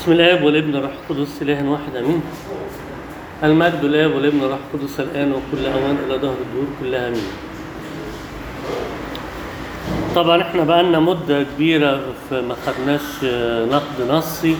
بسم الاب والابن والروح القدس اله واحد امين المجد لله والابن والروح القدس الان وكل اوان الى ظهر الدهور كلها امين طبعا احنا بقالنا مده كبيره في ما خدناش آه، نقد نصي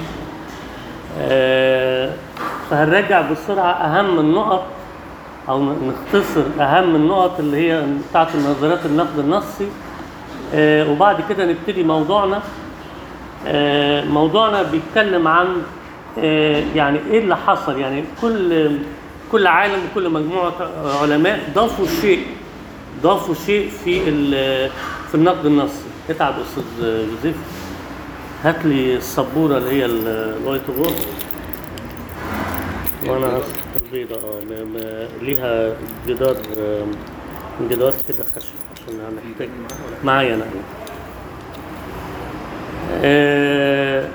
آه، فهنراجع بسرعه اهم النقط او نختصر اهم النقط اللي هي بتاعت نظريات النقد النصي آه، وبعد كده نبتدي موضوعنا آه، موضوعنا بيتكلم عن آه، يعني ايه اللي حصل يعني كل كل عالم وكل مجموعه علماء ضافوا شيء ضافوا شيء في ال- في النقد النصي اتعب استاذ يوسف هات لي السبوره اللي هي ال- الوايت بورد وانا هسقط البيضه اه م- م- ليها جدار آه، جدار كده خشب عشان هنحتاج معايا انا آه،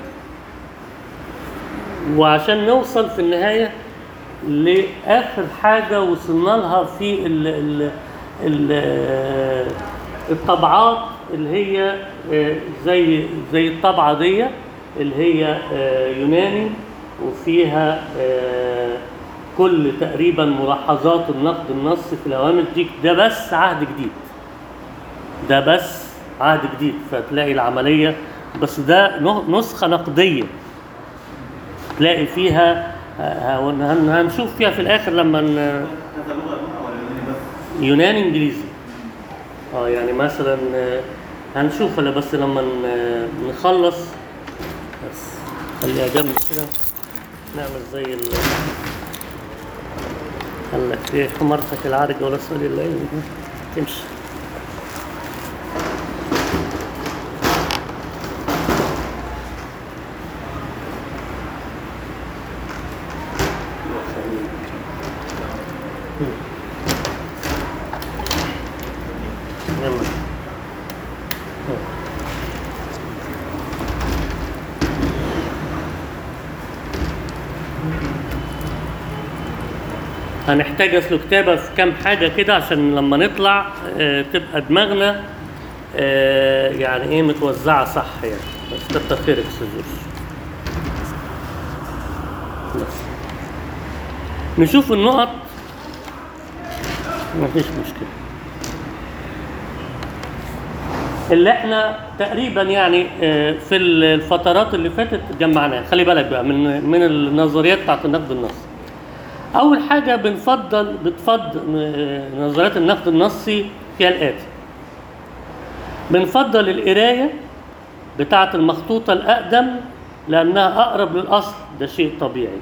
وعشان نوصل في النهاية لآخر حاجة وصلنا لها في ال ال ال آه، الطبعات اللي هي آه، زي زي الطبعة دي اللي هي آه، يوناني وفيها آه، كل تقريبا ملاحظات النقد النصي في الأوامر دي ده بس عهد جديد ده بس عهد جديد فتلاقي العملية بس ده نه- نسخة نقدية تلاقي فيها آه، هن- هنشوف فيها في الآخر لما ن- هذا لغه لغه ولا يوناني بس؟ يوناني انجليزي اه يعني مثلا آه، هنشوف ولا بس لما ن- نخلص بس خليها جنب كده نعمل زي ال قال لك ايه حمارتك العرج ولا صلي الليل تمشي يلا. هنحتاج اصل كتابه في كام حاجه كده عشان لما نطلع آه، تبقى دماغنا آه، يعني ايه متوزعه صح يعني بس كتر خيرك استاذ يوسف. بس نشوف النقط مفيش مشكله اللي احنا تقريبا يعني آه، في الفترات اللي فاتت جمعناها خلي بالك بقى من من النظريات بتاعت النقد النصي اول حاجه بنفضل بتفضل آه، نظريات النقد النصي هي الاتي بنفضل القرايه بتاعه المخطوطه الاقدم لانها اقرب للاصل ده شيء طبيعي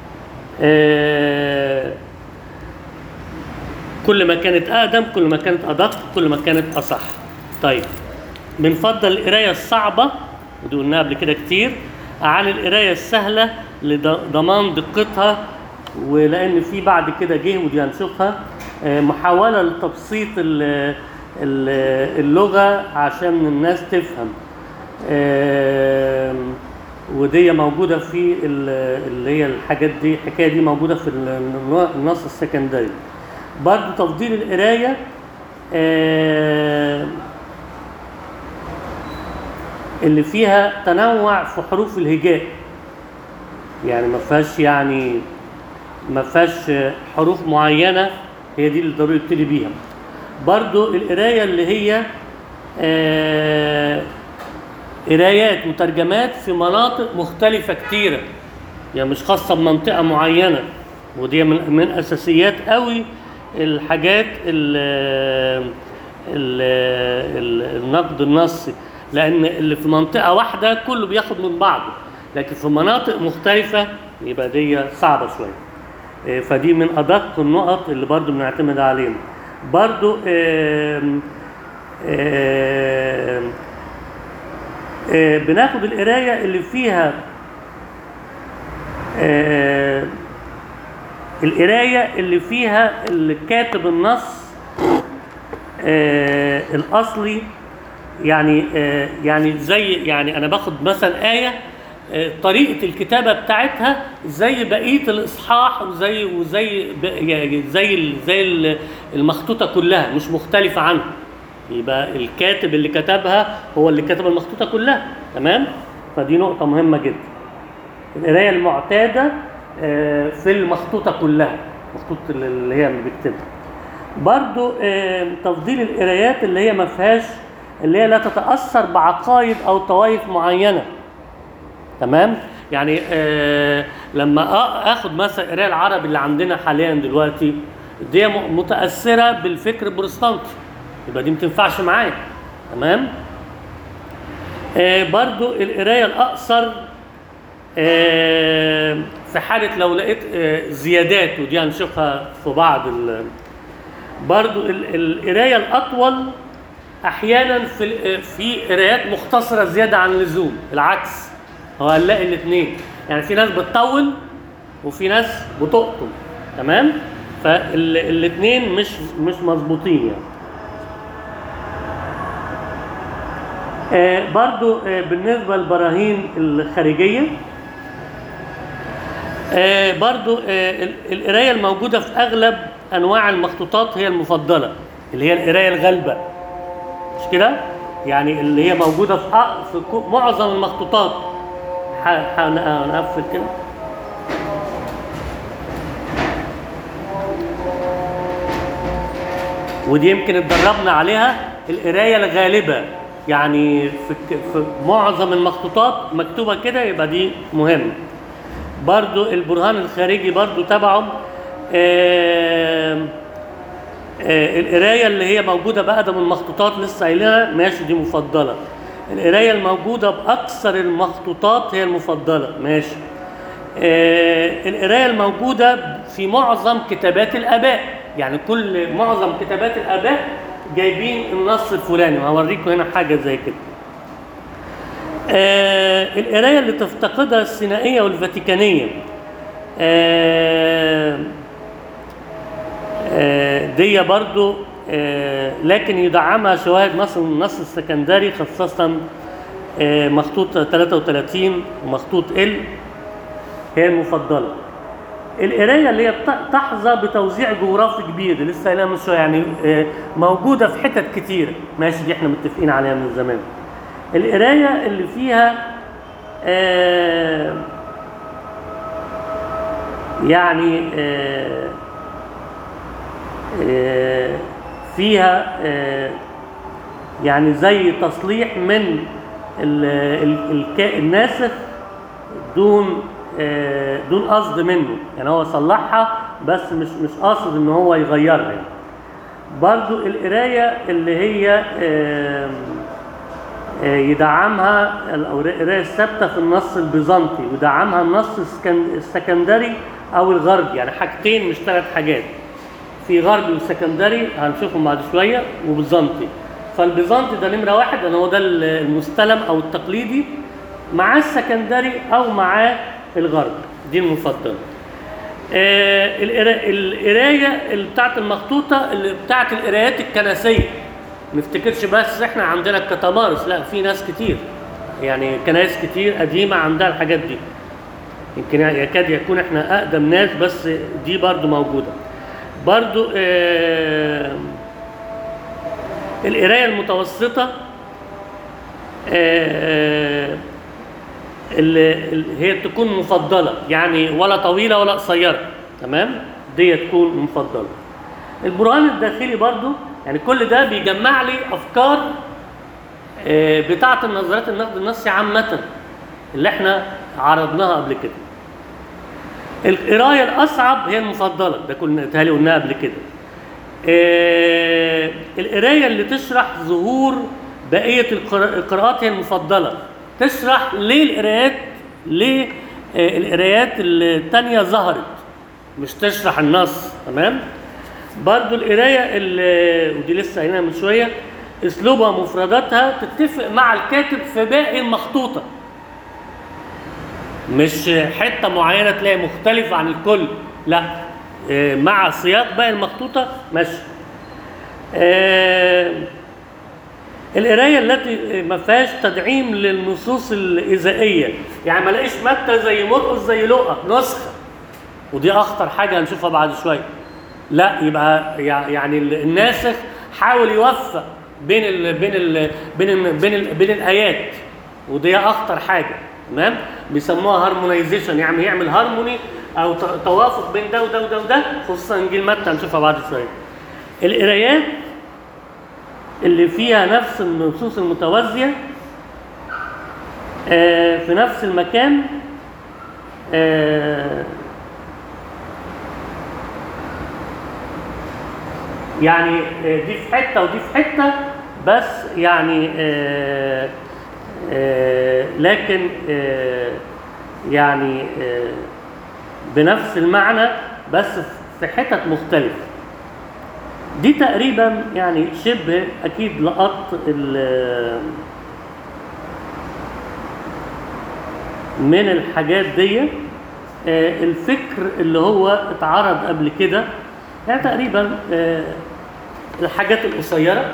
آه، كل ما كانت اقدم كل ما كانت ادق كل ما كانت اصح طيب بنفضل القرايه الصعبه ودي قلناها قبل كده كتير عن القرايه السهله لضمان دقتها ولان في بعد كده جه ودي هنشوفها آه، محاوله لتبسيط ال- ال- اللغه عشان الناس تفهم آم، ودي موجوده في ال- اللي هي الحاجات دي الحكايه دي موجوده في ال- النص السكندري برضه تفضيل القرايه آم، اللي فيها تنوع في حروف الهجاء يعني ما فيهاش يعني ما فيهاش حروف معينه هي دي اللي ضروري يبتدي بيها برضو القرايه اللي هي آه، قرايات وترجمات في مناطق مختلفه كتيره يعني مش خاصه بمنطقه معينه ودي من من اساسيات قوي الحاجات ال ال ال النقد النصي لان اللي في منطقه واحده كله بياخد من بعضه لكن في مناطق مختلفه يبقى دي صعبه شويه إيه، فدي من ادق النقط اللي برضو بنعتمد عليها برضو آم، آم، آه، بناخد القرايه اللي فيها آه، القرايه اللي فيها اللي كاتب النص آه، الاصلي يعني آه، يعني زي يعني انا باخد مثلا ايه آه، طريقه الكتابه بتاعتها زي بقيه الاصحاح وزي وزي ب- يعني زي ال- زي ال- المخطوطه كلها مش مختلفه عنها يبقى الكاتب اللي كتبها هو اللي كتب المخطوطه كلها تمام فدي نقطه مهمه جدا القرايه المعتاده آه، في المخطوطه كلها المخطوطه اللي هي اللي بيكتبها برضو آه، تفضيل القرايات اللي هي ما فيهاش اللي هي لا تتاثر بعقائد او طوائف معينه تمام يعني آه لما آ- اخد مثلا القرايه العربي اللي عندنا حاليا دلوقتي دي م- متاثره بالفكر البروتستانتي يبقى دي ما تنفعش معايا تمام آه برضو القرايه الاقصر آه في حاله لو لقيت آه زيادات ودي هنشوفها في بعض ال- برضو ال- القرايه الاطول احيانا في ال- في قرايات مختصره زياده عن اللزوم العكس هو هنلاقي الاثنين يعني في ناس بتطول وفي ناس بتقطم تمام فالاثنين مش مش مظبوطين يعني آه برضو آه بالنسبه للبراهين الخارجيه آه برضو آه ال- القرايه الموجوده في اغلب انواع المخطوطات هي المفضله اللي هي القرايه الغالبه مش كده؟ يعني اللي هي موجوده في أ- في كو- معظم المخطوطات ح- ح- هنقفل كده ودي يمكن اتدربنا عليها القرايه الغالبه يعني في, ك- في معظم المخطوطات مكتوبه كده يبقى دي مهم برضو البرهان الخارجي برضو تبعه آم، آه، القرايه اللي هي موجوده باقدم المخطوطات لسه قايلينها ماشي دي مفضله القرايه الموجوده باكثر المخطوطات هي المفضله ماشي آه، القرايه الموجوده في معظم كتابات الاباء يعني كل معظم كتابات الاباء جايبين النص الفلاني وهوريكم هنا حاجه زي كده آه، القرايه اللي تفتقدها السينائيه والفاتيكانيه آه، آه، دي برضو آه، لكن يدعمها شواهد مثلا النص السكندري خاصة آه، مخطوط 33 ومخطوط ال هي المفضلة القراية اللي هي بت- تحظى بتوزيع جغرافي كبير اللي لسه قايلها من شوية يعني آه، موجودة في حتت كتير ماشي دي احنا متفقين عليها من زمان القراية اللي فيها آه، يعني آه، آه، فيها آه، يعني زي تصليح من ال- ال- الك- الناسخ دون آه، دون قصد منه يعني هو صلحها بس مش مش قاصد ان هو يغيرها يعني. برضو القرايه اللي هي آه، آه، يدعمها او القرايه الثابته في النص البيزنطي ويدعمها النص السكن- السكندري او الغربي يعني حاجتين مش ثلاث حاجات في غربي وسكندري هنشوفهم بعد شويه وبيزنطي فالبيزنطي ده نمره واحد لان هو ده المستلم او التقليدي مع السكندري او مع الغربي دي المفضله آه، القرا- القرايه اللي بتاعت المخطوطه اللي بتاعت القرايات الكنسيه ما نفتكرش بس احنا عندنا الكتمارس لا في ناس كتير يعني كنايس كتير قديمه عندها الحاجات دي يمكن يكاد يكون احنا اقدم ناس بس دي برضو موجوده برضو آه القرايه المتوسطه آه اللي اللي هي تكون مفضله يعني ولا طويله ولا قصيره تمام دي تكون مفضله البرهان الداخلي برضو يعني كل ده بيجمع لي افكار آه، بتاعه النظريات النقد النصي عامه اللي احنا عرضناها قبل كده القرايه الاصعب هي المفضله ده كنا تهيألي قلناها قبل كده آه، القرايه اللي تشرح ظهور بقيه القرا- القراءات هي المفضله تشرح ليه القرايات ليه آه، القرايات التانية ظهرت مش تشرح النص تمام برضو القرايه اللي ودي لسه قايلينها من شويه اسلوبها مفرداتها تتفق مع الكاتب في باقي المخطوطه مش حته معينه تلاقي مختلفه عن الكل لا آه، مع سياق باقي المخطوطه ماشي آه، القرايه التي ما فيهاش تدعيم للنصوص الايذائيه يعني ما الاقيش متى زي مرقس زي لقا نسخه ودي اخطر حاجه هنشوفها بعد شويه لا يبقى يع- يعني ال- الناسخ حاول يوفق بين ال بين ال بين ال بين, ال بين الايات ودي اخطر حاجه تمام بيسموها هارمونايزيشن يعني يعمل هارموني او ت- توافق بين ده وده وده وده خصوصا انجيل متى هنشوفها بعد شويه القرايات اللي فيها نفس النصوص المتوازيه آه، في نفس المكان آه، يعني آه، دي في حته ودي في حته بس يعني آه، آه، لكن آه، يعني آه، بنفس المعنى بس في حتت مختلفه دي تقريبا يعني شبه اكيد لقط ال- من الحاجات دي آه، الفكر اللي هو اتعرض قبل كده يعني تقريبا آه، الحاجات القصيره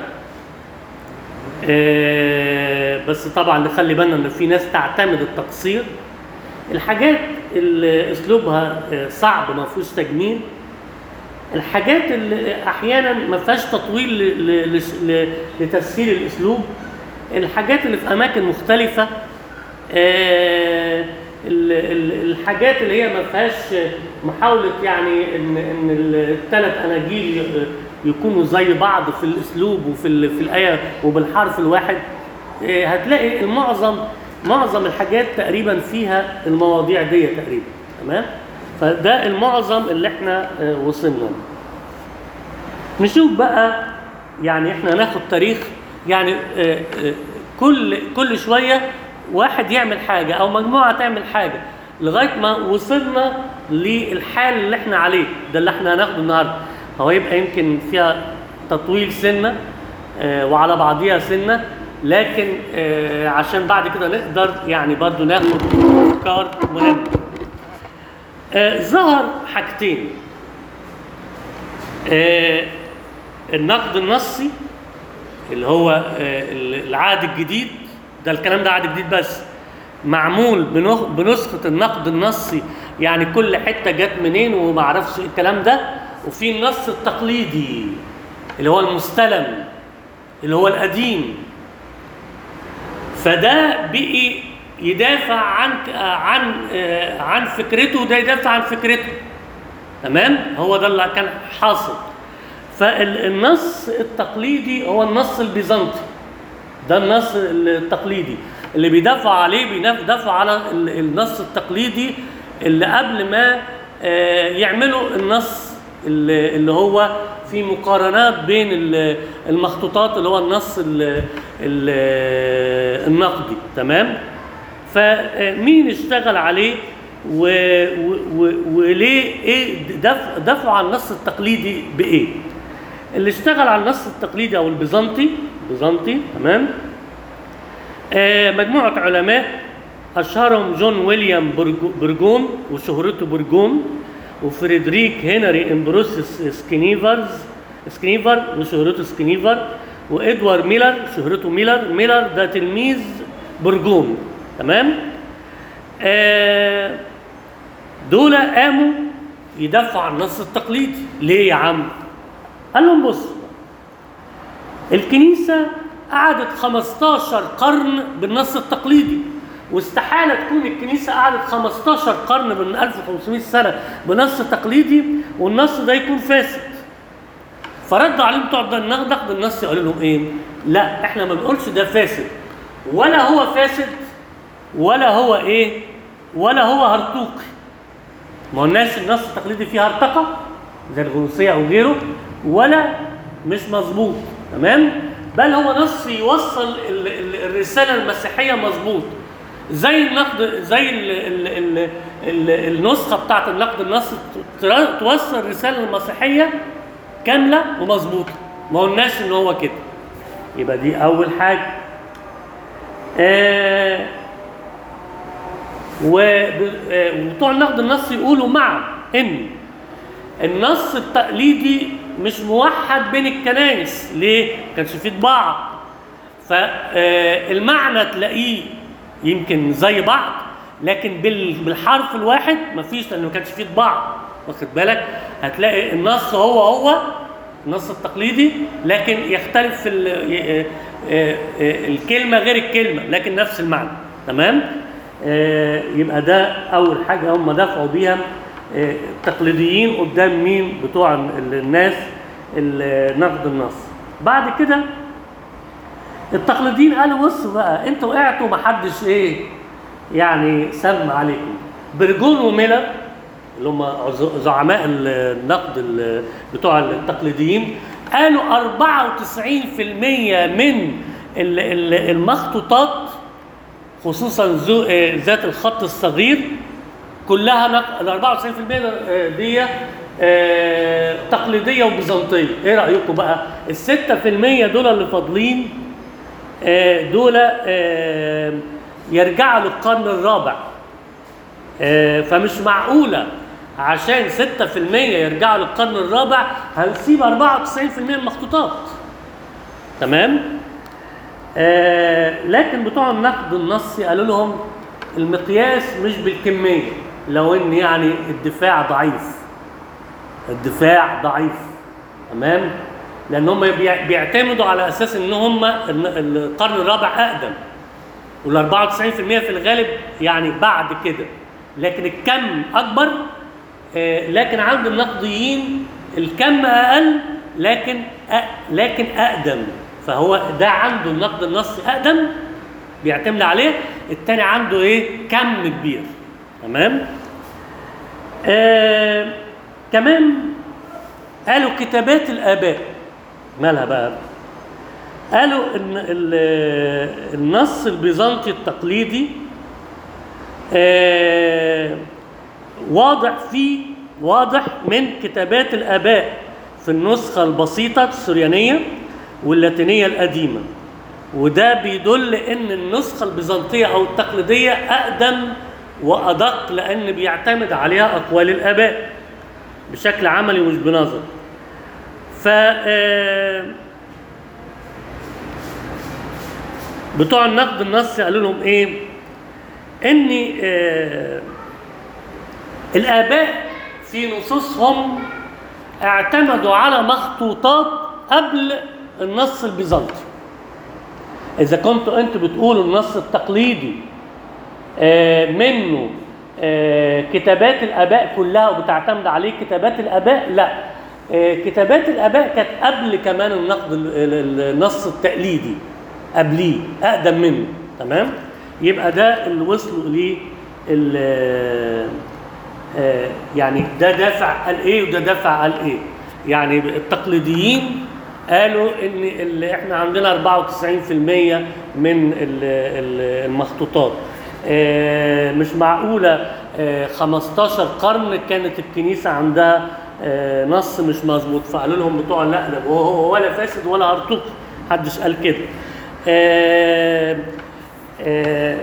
آه، بس طبعا نخلي بالنا ان في ناس تعتمد التقصير الحاجات اللي اسلوبها آه، صعب ما فيهوش تجميل الحاجات اللي احيانا ما فيهاش تطويل ل- ل- لس- ل- لتسهيل الاسلوب الحاجات اللي في اماكن مختلفه آه، ال- ال- الحاجات اللي هي ما فيهاش محاوله يعني ان ان الثلاث اناجيل ي- يكونوا زي بعض في الاسلوب وفي ال- في الايه وبالحرف الواحد آه، هتلاقي المعظم معظم الحاجات تقريبا فيها المواضيع دي تقريبا تمام فده المعظم اللي احنا آه، وصلنا له نشوف بقى يعني احنا هناخد تاريخ يعني آه، آه، كل كل شويه واحد يعمل حاجه او مجموعه تعمل حاجه لغايه ما وصلنا للحال اللي احنا عليه ده اللي احنا هناخده النهارده هو يبقى يمكن فيها تطويل سنه آه، وعلى بعضيها سنه لكن آه، عشان بعد كده نقدر يعني برضو ناخد افكار مهمه آه، ظهر حاجتين آه، النقد النصي اللي هو آه، العهد الجديد ده الكلام ده عهد جديد بس معمول بنخ- بنسخة النقد النصي يعني كل حتة جت منين وما اعرفش إيه الكلام ده وفي النص التقليدي اللي هو المستلم اللي هو القديم فده بقي يدافع عن عن آه، عن فكرته وده يدافع عن فكرته تمام هو ده اللي كان حاصل فالنص التقليدي هو النص البيزنطي ده النص التقليدي اللي بيدافع عليه بيدافع على ال- النص التقليدي اللي قبل ما آه، يعملوا النص اللي اللي هو في مقارنات بين ال- المخطوطات اللي هو النص ال- ال- النقدي تمام فمين اشتغل عليه و... و... و... وليه ايه دفع دفعوا عن النص التقليدي بايه اللي اشتغل على النص التقليدي او البيزنطي بيزنطي تمام آه مجموعه علماء اشهرهم جون ويليام برجو- برجون وشهرته برجون وفريدريك هنري امبروسيس سكينيفرز سكينيفر وشهرته سكينيفر وادوار ميلر شهرته ميلر ميلر ده تلميذ برجون تمام آه دول قاموا يدافعوا عن النص التقليدي ليه يا عم قال لهم بص الكنيسة قعدت 15 قرن بالنص التقليدي واستحالة تكون الكنيسة قعدت 15 قرن من 1500 سنة بنص تقليدي والنص ده يكون فاسد فردوا عليهم بتوع ده النقد النص قالوا لهم ايه؟ لا احنا ما بنقولش ده فاسد ولا هو فاسد ولا هو ايه؟ ولا هو هرطوقي ما قلناش النص التقليدي فيه هرطقه زي الغنوصيه او غيره ولا مش مظبوط تمام بل هو نص يوصل ال- ال- الرساله المسيحيه مظبوط زي النقد زي ال ال ال ال النسخه بتاعت النقد النص ت- توصل الرساله المسيحيه كامله ومظبوطه ما قلناش ان هو كده يبقى دي اول حاجه آه وب- آه، وبتوع النقد النصي يقولوا مع ان النص التقليدي مش موحد بين الكنائس ليه؟ ما كانش فيه طباعه فالمعنى تلاقيه يمكن زي بعض لكن بال- بالحرف الواحد مفيش لانه ما كانش فيه طباعه واخد بالك هتلاقي النص هو هو النص التقليدي لكن يختلف في ال- ي- آه، آه، آه، الكلمه غير الكلمه لكن نفس المعنى تمام آه، يبقى ده اول حاجه هم دفعوا بيها آه، التقليديين قدام مين بتوع ال- الناس ال- نقد النص بعد كده التقليديين قالوا بصوا بقى انتوا وقعتوا محدش ايه يعني سمع عليكم برجون وميلر اللي هم عز- زعماء النقد ال- بتوع التقليديين قالوا 94% من ال- ال- المخطوطات خصوصا ذو- آه، ذات الخط الصغير كلها نق... ال 94% دي آه، تقليديه وبيزنطيه، ايه رايكم بقى؟ ال 6% دول اللي فاضلين آه، دول آه، يرجعوا للقرن الرابع آه، فمش معقوله عشان 6% يرجعوا للقرن الرابع هنسيب 94% من المخطوطات تمام؟ آه، لكن بتوع النقد النصي قالوا لهم المقياس مش بالكميه لو ان يعني الدفاع ضعيف الدفاع ضعيف تمام لان هم بيع- بيعتمدوا على اساس ان هم الن- القرن الرابع اقدم وال 94% في الغالب يعني بعد كده لكن الكم اكبر آه، لكن عند النقديين الكم اقل لكن أ- لكن اقدم فهو ده عنده النقد النصي اقدم بيعتمد عليه التاني عنده ايه كم كبير تمام آه كمان قالوا كتابات الاباء مالها بقى قالوا ان ال- النص البيزنطي التقليدي آه واضح فيه واضح من كتابات الاباء في النسخه البسيطه السريانيه واللاتينيه القديمه وده بيدل ان النسخه البيزنطيه او التقليديه اقدم وادق لان بيعتمد عليها اقوال الاباء بشكل عملي مش بنظر ف آه، بتوع النقد النصي قالوا لهم ايه ان آه، الاباء في نصوصهم اعتمدوا على مخطوطات قبل النص البيزنطي اذا كنتوا انتوا بتقولوا النص التقليدي آه، منه آه، كتابات الاباء كلها وبتعتمد عليه كتابات الاباء لا آه، كتابات الاباء كانت قبل كمان النقد ال- ال- النص التقليدي قبليه اقدم منه تمام يبقى ده اللي وصلوا ليه ال- آه، يعني ده دافع قال ايه وده دافع قال ايه يعني التقليديين قالوا ان اللي احنا عندنا 94% من ال- ال- المخطوطات آه، مش معقوله آه، 15 قرن كانت الكنيسه عندها آه، نص مش مظبوط فقالوا لهم بتوع لا ده هو هو ولا فاسد ولا هرطوق محدش قال كده آه، آه،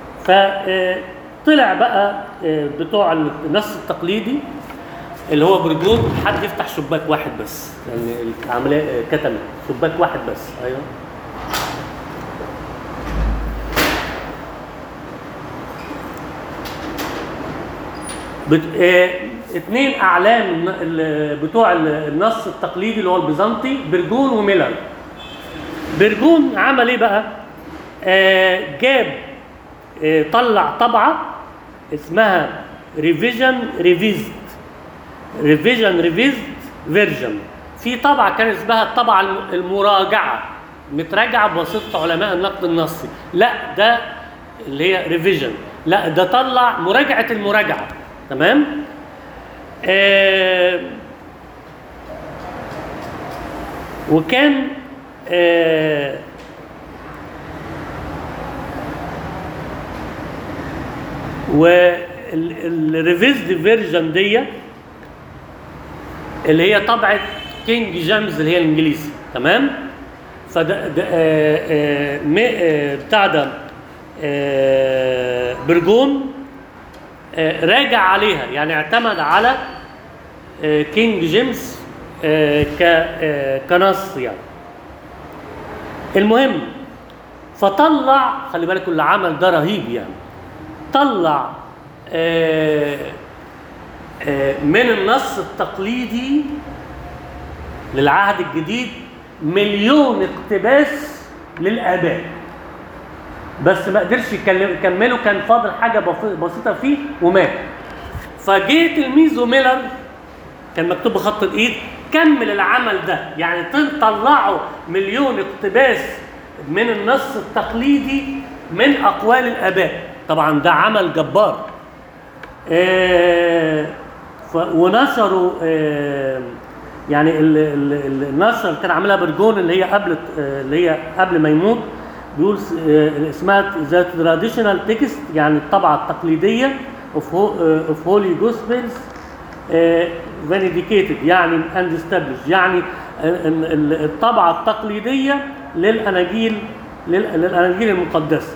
فطلع بقى آه، بتوع النص التقليدي اللي هو برجون حد يفتح شباك واحد بس لان العمليه آه، كتمت شباك واحد بس ايوه بت... آه... اثنين اعلام الن- ال- بتوع ال- النص التقليدي اللي هو البيزنطي برجون وميلر برجون عمل ايه بقى آه جاب آه طلع طبعه اسمها ريفيجن ريفيزد ريفيجن ريفيزد فيرجن في طبعه كان اسمها الطبعه الم- المراجعه متراجعه بواسطه علماء النقد النصي لا ده اللي هي ريفيجن لا ده طلع مراجعه المراجعه تمام آه وكان آه والريفيزد فيرجن دي اللي هي طبعة كينج جيمس اللي هي الانجليزي تمام فده ده آه آه م- آه بتاع ده آه برجون آه راجع عليها يعني اعتمد على آه كينج جيمس آه ك آه كنص يعني المهم فطلع خلي بالك اللي عمل ده رهيب يعني طلع آه آه من النص التقليدي للعهد الجديد مليون اقتباس للآباء بس ما قدرش يكلم- يكمله كان فاضل حاجه بف- بسيطه فيه ومات فجه تلميذه ميلر كان مكتوب بخط الايد كمل العمل ده يعني طل- طلعوا مليون اقتباس من النص التقليدي من اقوال الاباء طبعا ده عمل جبار آه، ف- ونشروا آه، يعني ال- ال- ال- النشر اللي كان عاملها برجون اللي هي قبل آه، اللي هي قبل ما يموت بيقول س- آه، اسمها ذا تراديشنال تكست يعني الطبعه التقليديه اوف اوف هولي جوسبلز فينيديكيتد يعني اند استابلش يعني ال- ال- الطبعه التقليديه للاناجيل لل- للاناجيل المقدسه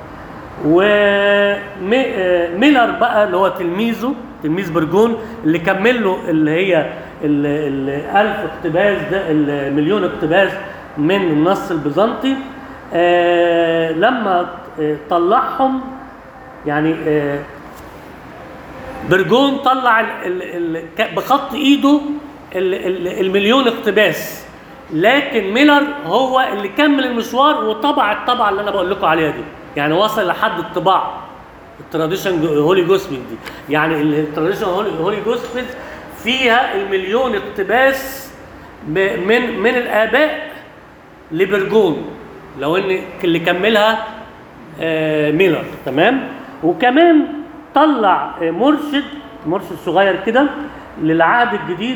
وميلر بقى اللي هو تلميذه تلميذ برجون اللي كمل له اللي هي ال- ال- ألف اقتباس ده المليون اقتباس من النص البيزنطي آه، لما آه، طلعهم يعني آه، برجون طلع ال ال ال ك- بخط ايده ال ال المليون اقتباس لكن ميلر هو اللي كمل المشوار وطبع الطبعه اللي انا بقول لكم عليها دي يعني وصل لحد الطباعه التراديشن هولي جوسبل دي يعني التراديشن هولي جوسبل فيها المليون اقتباس ب- من من الاباء لبرجون لو ان اللي كملها آه، ميلر تمام وكمان طلع آه، مرشد مرشد صغير كده للعهد الجديد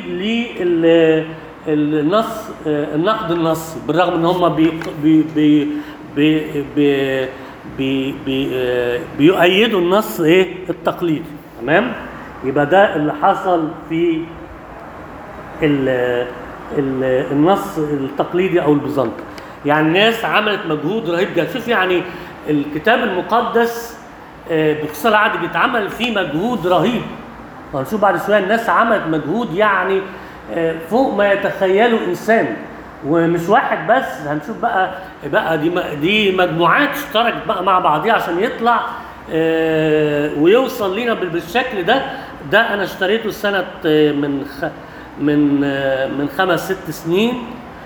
للنص النقد النصي بالرغم ان هم بي بي بي بي بي بي بي آه، بيؤيدوا النص ايه التقليدي تمام يبقى ده اللي حصل في ال ال النص التقليدي او البيزنطي يعني الناس عملت مجهود رهيب جدا شوف يعني الكتاب المقدس آه، بخصوص العهد بيتعمل فيه مجهود رهيب هنشوف بعد شويه الناس عملت مجهود يعني آه، فوق ما يتخيله انسان ومش واحد بس هنشوف بقى بقى دي دي مجموعات اشتركت بقى مع بعضيها عشان يطلع آه، ويوصل لينا بال- بالشكل ده ده انا اشتريته سنه آه، من خ من آه، من خمس ست سنين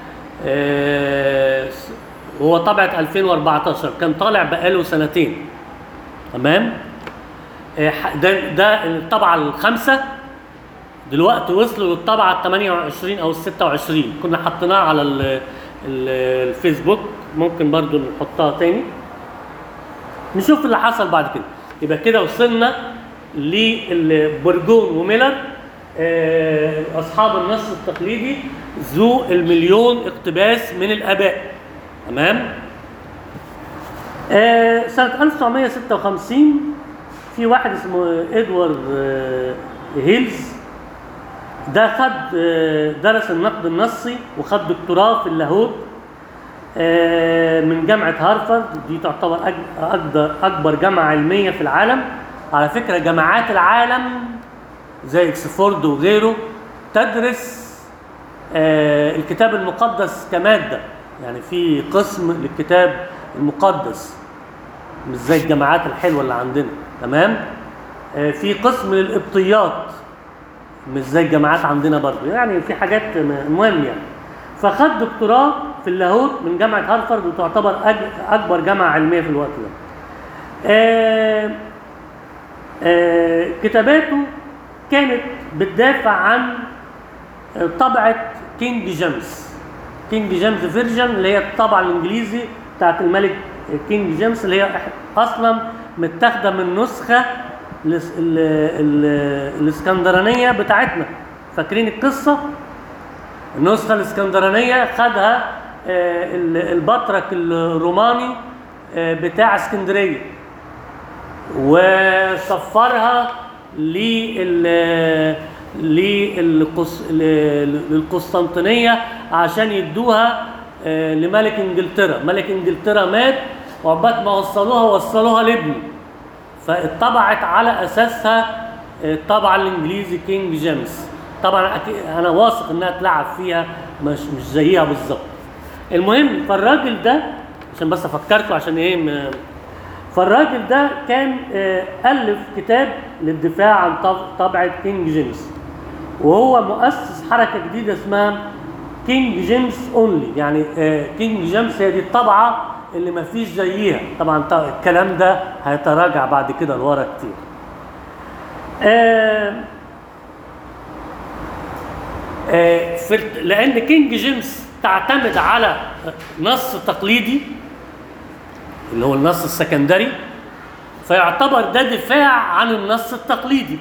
آه، هو طبعة 2014 كان طالع بقاله سنتين تمام آه، ح- ده ده الطبعة الخامسة دلوقتي وصلوا للطبعة ال 28 أو ال 26 كنا حطيناها على ال ال الفيسبوك ممكن برضو نحطها تاني نشوف اللي حصل بعد كده يبقى كده وصلنا لبرجون وميلر آه، أصحاب النص التقليدي ذو المليون اقتباس من الآباء تمام آه، سنة 1956 في واحد اسمه ادوارد آه، هيلز ده خد آه، درس النقد النصي وخد دكتوراه في اللاهوت آه، من جامعة هارفارد دي تعتبر أج- أكبر أكبر جامعة علمية في العالم على فكرة جامعات العالم زي اكسفورد وغيره تدرس آه، الكتاب المقدس كمادة يعني في قسم للكتاب المقدس مش زي الجامعات الحلوة اللي عندنا تمام آه، في قسم للقبطيات مش زي الجامعات عندنا برضه يعني في حاجات م- مهم يعني فخد دكتوراه في اللاهوت من جامعة هارفارد وتعتبر أج- أكبر جامعة علمية في الوقت ده آه آه كتاباته كانت بتدافع عن آه، طبعة كينج جيمس كينج جيمس فيرجن اللي هي الطبعة الإنجليزي بتاعت الملك كينج جيمس اللي هي إح- أصلا متاخدة من نسخة الاس- ال- ال- الاسكندرانية بتاعتنا فاكرين القصة؟ النسخة الاسكندرانية خدها آه، ال- البطرك الروماني آه، بتاع اسكندرية وسفرها لل للقس... ل- للقسطنطينية عشان يدوها آه، لملك انجلترا ملك انجلترا مات وعقبال ما وصلوها وصلوها لابنه فاتطبعت على اساسها الطبعه الانجليزي كينج جيمس طبعا أكيد انا واثق انها اتلعب فيها مش مش زيها بالظبط المهم فالراجل ده عشان بس افكركم عشان ايه م- فالراجل ده كان آه، الف كتاب للدفاع عن طب- طبعه كينج جيمس وهو مؤسس حركه جديده اسمها كينج جيمس اونلي يعني آه، كينج جيمس هي دي الطبعه اللي ما فيش زيها طبعا ط- الكلام ده هيتراجع بعد كده لورا كتير آه آه في الت- لان كينج جيمس تعتمد على نص تقليدي اللي هو النص السكندري فيعتبر ده دفاع عن النص التقليدي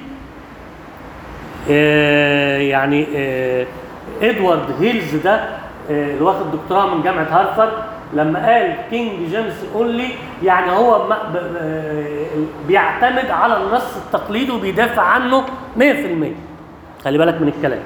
آه، يعني آه، ادوارد هيلز ده آه، اللي واخد دكتوراه من جامعه هارفارد لما قال كينج جيمس اونلي يعني هو ما- ب- آه، بيعتمد على النص التقليدي وبيدافع عنه 100% خلي بالك من الكلام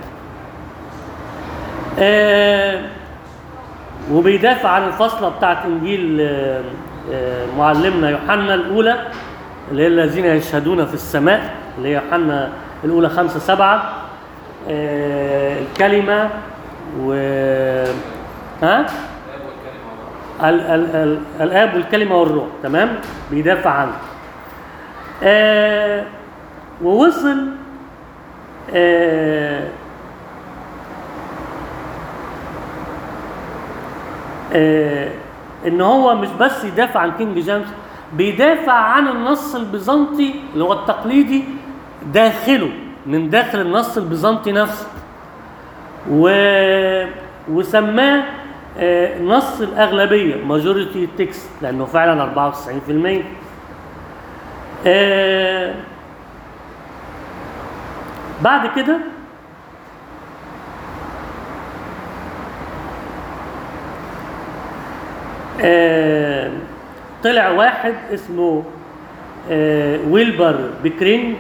آه، وبيدافع عن الفصلة بتاعت إنجيل آه، آه، معلمنا يوحنا الأولى اللي هي الذين يشهدون في السماء اللي هي يوحنا الأولى خمسة سبعة آه، الكلمة و ها ال ال ال الآب والكلمة والروح تمام بيدافع عنه آه ووصل آه آه، ان هو مش بس يدافع عن كينج جيمس بيدافع عن النص البيزنطي اللي هو التقليدي داخله من داخل النص البيزنطي نفسه و... وسماه آه، نص الاغلبيه ماجوريتي تكست لانه فعلا 94% آه، بعد كده آه، طلع واحد اسمه آه، ويلبر بكرينج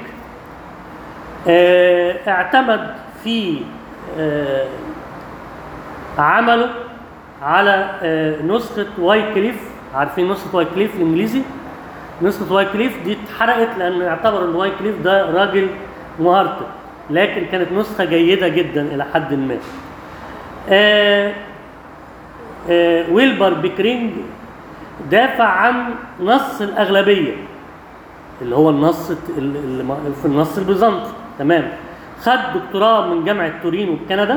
آه، اعتمد في آه، عمله على آه، نسخة واي كليف عارفين نسخة واي كليف الإنجليزي نسخة واي كليف دي اتحرقت لأن اعتبر إن واي كليف ده راجل مهرطق لكن كانت نسخة جيدة جدا إلى حد ما آه، آه، ويلبر بيكرينج دافع عن نص الأغلبية اللي هو النص الت- ال- ال- في النص البيزنطي تمام خد دكتوراه من جامعة تورينو بكندا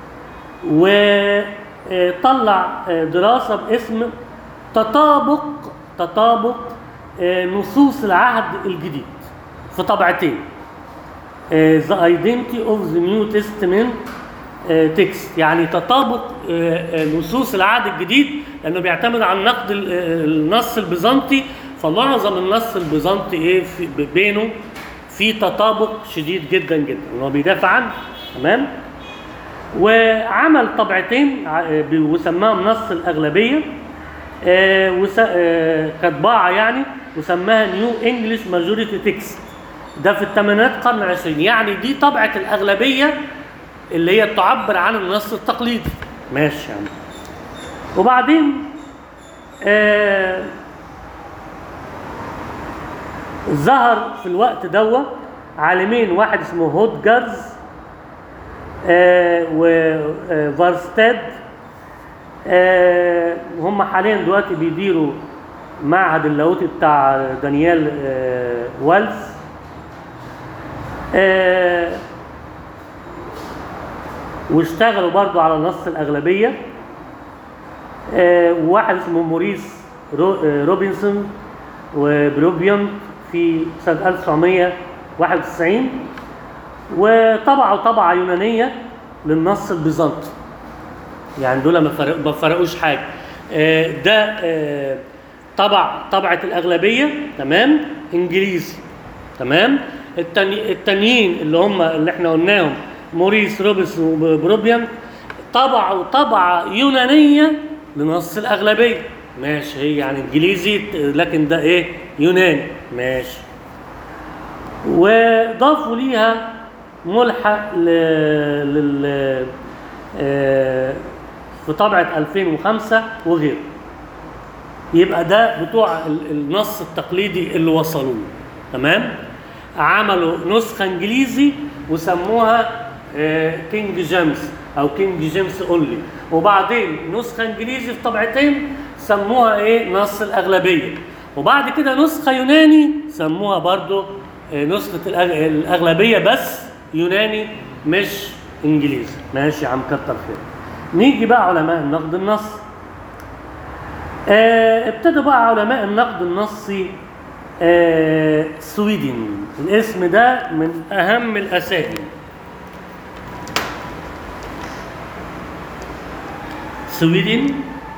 وطلع دراسة باسم تطابق تطابق آه، نصوص العهد الجديد في طبعتين آه، The Identity of the New Testament آه، Text يعني تطابق آه، آه، نصوص العهد الجديد لأنه بيعتمد على النقد ال- آه، النص البيزنطي فمعظم النص البيزنطي إيه في ب- بينه في تطابق شديد جدا جدا هو بيدافع عنه تمام وعمل طبعتين ع- آه، ب- وسماهم نص الأغلبية آه، وس- آه، كطباعة يعني وسماها نيو انجلش ماجوريتي تكست ده في الثمانينات قرن العشرين يعني دي طبعة الأغلبية اللي هي تعبر عن النص التقليدي ماشي يعني وبعدين آه ظهر في الوقت دوا عالمين واحد اسمه هودجارز آه وفارستاد آه هم حاليا دلوقتي بيديروا معهد اللاهوتي بتاع دانيال آه والز آه واشتغلوا برضو على نص الأغلبية آه وواحد اسمه موريس رو آه روبنسون وبروبيون في سنة 1991 وطبعوا طبعة يونانية للنص البيزنطي يعني دول ما فرق ما فرقوش حاجة آه ده آه طبع طبعة الأغلبية تمام إنجليزي تمام التاني التانيين اللي هم اللي احنا قلناهم موريس روبس وبروبيان طبعوا طبعة يونانية لنص الأغلبية ماشي هي يعني إنجليزي لكن ده إيه يوناني ماشي وضافوا ليها ملحق ل... لل آه، في طبعة 2005 وغيره يبقى ده بتوع ال- النص التقليدي اللي وصلوا له تمام عملوا نسخة انجليزي وسموها آه، كينج جيمس او كينج جيمس اونلي وبعدين نسخة انجليزي في طبعتين سموها ايه نص الاغلبية وبعد كده نسخة يوناني سموها برضو آه، نسخة الأغ- الاغلبية بس يوناني مش انجليزي ماشي يا عم كتر خير نيجي بقى علماء النقد النص آه ابتدى بقى علماء النقد النصي آه سويدن الاسم ده من اهم الاسامي سويدن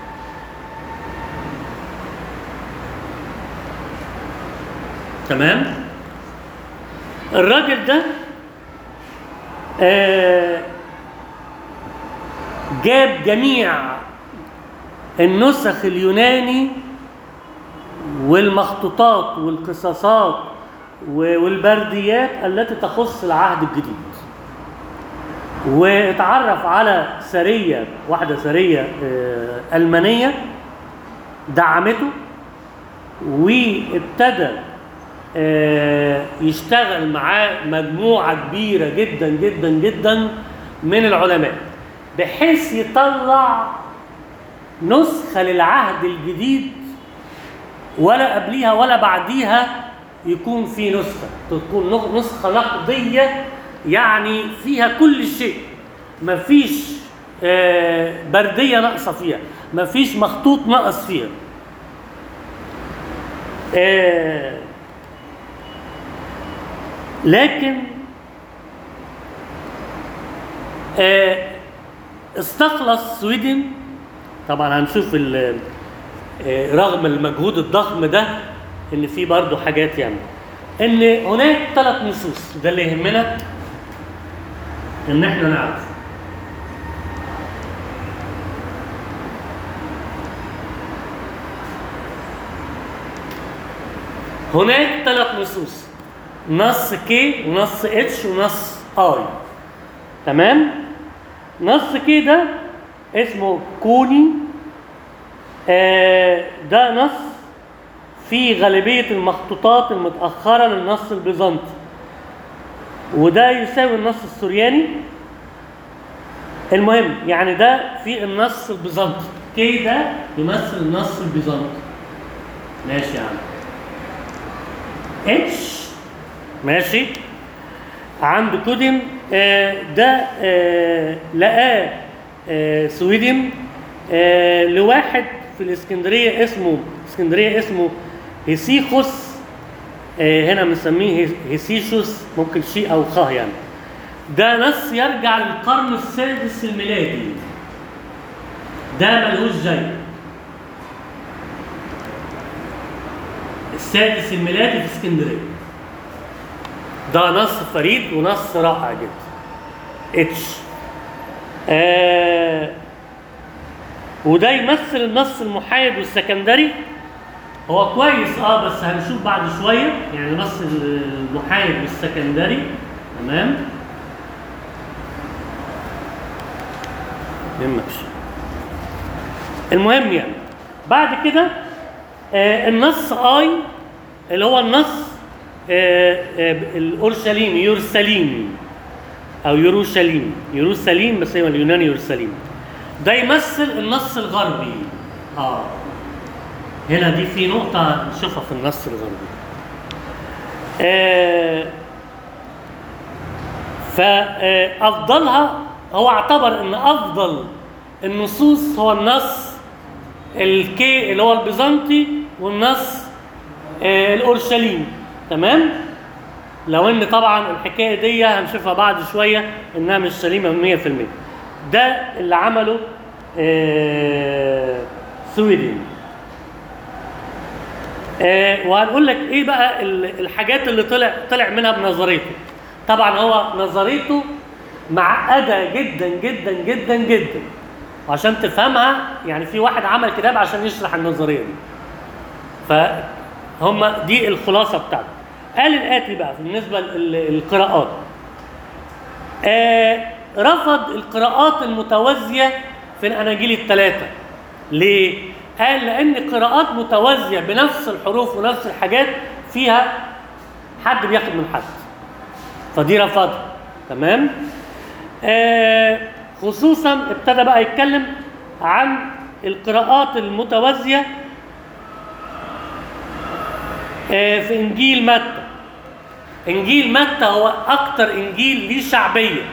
تمام الراجل ده آه جاب جميع النسخ اليوناني والمخطوطات والقصاصات و- والبرديات التي تخص العهد الجديد واتعرف على سرية واحدة سرية آه، ألمانية دعمته وابتدى آه، يشتغل معاه مجموعة كبيرة جدا جدا جدا من العلماء بحيث يطلع نسخة للعهد الجديد ولا قبليها ولا بعديها يكون في نسخة تكون نغ- نسخة نقدية يعني فيها كل شيء مفيش آه، بردية ناقصة فيها مفيش مخطوط ناقص فيها آه، لكن آه، استخلص سويدن طبعا هنشوف ال- آه، رغم المجهود الضخم ده ان في برضه حاجات يعني ان هناك ثلاث نصوص ده اللي يهمنا ان احنا نعرف هناك ثلاث نصوص نص كي ونص اتش ونص اي تمام نص كي ده اسمه كوني آه ده نص في غالبية المخطوطات المتأخرة للنص البيزنطي وده يساوي النص السورياني المهم يعني ده في النص البيزنطي كي ده يمثل النص البيزنطي ماشي يا عم اتش ماشي عند كودن آه ده آه لقاه آه سويدن آه لواحد في الاسكندريه اسمه اسكندريه اسمه هيسيخوس آه هنا بنسميه هي- هيسيشوس ممكن شيء او خاه يعني ده نص يرجع للقرن السادس الميلادي ده ملهوش زي السادس الميلادي في اسكندريه ده نص فريد ونص رائع جدا اتش آه وده يمثل النص المحايد والسكندري هو كويس اه بس هنشوف بعد شويه يعني نص المحايد والسكندري تمام يهمكش المهم يعني بعد كده آه النص اي اللي هو النص آه آه الاورشليمي يورسليم او يروشليم يروسليم بس هو اليوناني يورسليم ده يمثل النص الغربي اه هنا دي في نقطة نشوفها في النص الغربي آه فأفضلها هو اعتبر ان افضل النصوص هو النص الكي اللي هو البيزنطي والنص آه الاورشليمي تمام لو ان طبعا الحكايه دي هنشوفها بعد شويه انها مش سليمه 100% ده اللي عمله آه سويدن آه وهنقول لك ايه بقى ال- الحاجات اللي طلع طلع منها بنظريته طبعا هو نظريته معقده جدا جدا جدا جدا وعشان تفهمها يعني في واحد عمل كتاب عشان يشرح النظريه دي فهم دي الخلاصه بتاعته قال الاتي بقى بالنسبه للقراءات آه رفض القراءات المتوازيه في الاناجيل الثلاثه ليه قال لان قراءات متوازيه بنفس الحروف ونفس الحاجات فيها حد بياخد من حد فدي رفضها تمام آه خصوصا ابتدى بقى يتكلم عن القراءات المتوازيه آه، في انجيل متى انجيل متى هو اكتر انجيل ليه شعبيه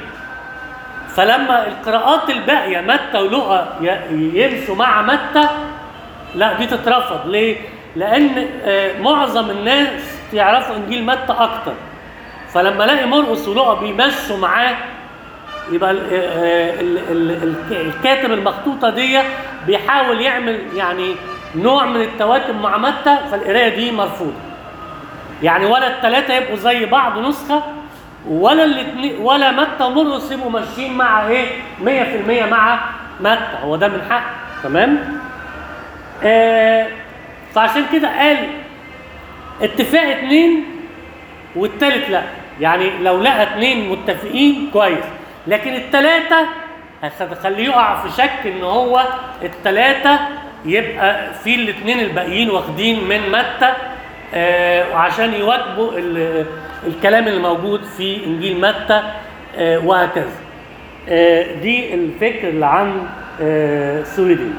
فلما القراءات الباقيه متى ولقى ي- يمشوا مع متى لا دي تترفض ليه؟ لان آه، معظم الناس يعرفوا انجيل متى اكتر فلما الاقي مرقس ولقى بيمشوا معاه يبقى ال- آه، ال- ال- ال- الكاتب المخطوطه دي بيحاول يعمل يعني نوع من التواكب مع متى فالقرايه دي مرفوضه يعني ولا الثلاثه يبقوا زي بعض نسخه ولا الاثنين ولا متى ومرقس يبقوا ماشيين مع ايه 100% مع متى هو ده من حق تمام آه فعشان كده قال اتفاق اتنين والتالت لا يعني لو لقى اتنين متفقين كويس لكن التلاتة هيخليه يقع في شك ان هو التلاتة يبقى في الاتنين الباقيين واخدين من متى آه وعشان يواكبوا ال- الكلام اللي موجود في انجيل متى آه وهكذا آه دي الفكر اللي عن آه سويدي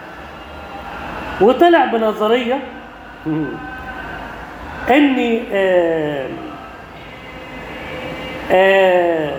وطلع بنظريه اني آه آه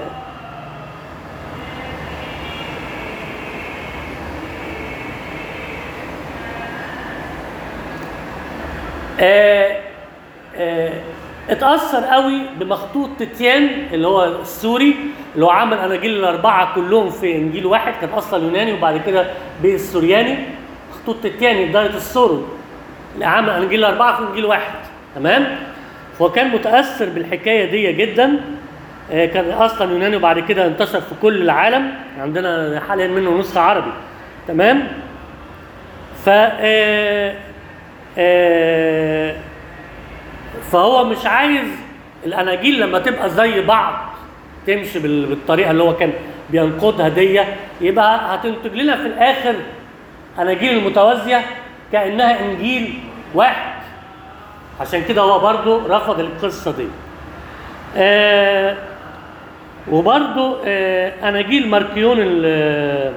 آه آه اتأثر قوي بمخطوط تيتيان اللي هو السوري اللي هو عمل اناجيل الاربعه كلهم في انجيل واحد كان اصلا يوناني وبعد كده بقي السورياني مخطوط تيتياني بدايه السورو اللي عمل انجيل الاربعه في انجيل واحد تمام هو كان متاثر بالحكايه دي جدا آه، كان اصلا يوناني وبعد كده انتشر في كل العالم عندنا حاليا منه نسخه عربي تمام ف آه، آه، فهو مش عايز الاناجيل لما تبقى زي بعض تمشي بال- بالطريقه اللي هو كان بينقدها دي يبقى هتنتج لنا في الاخر اناجيل المتوازيه كانها انجيل واحد عشان كده هو برضو رفض القصه دي آه وبرضو آه اناجيل ماركيون ال-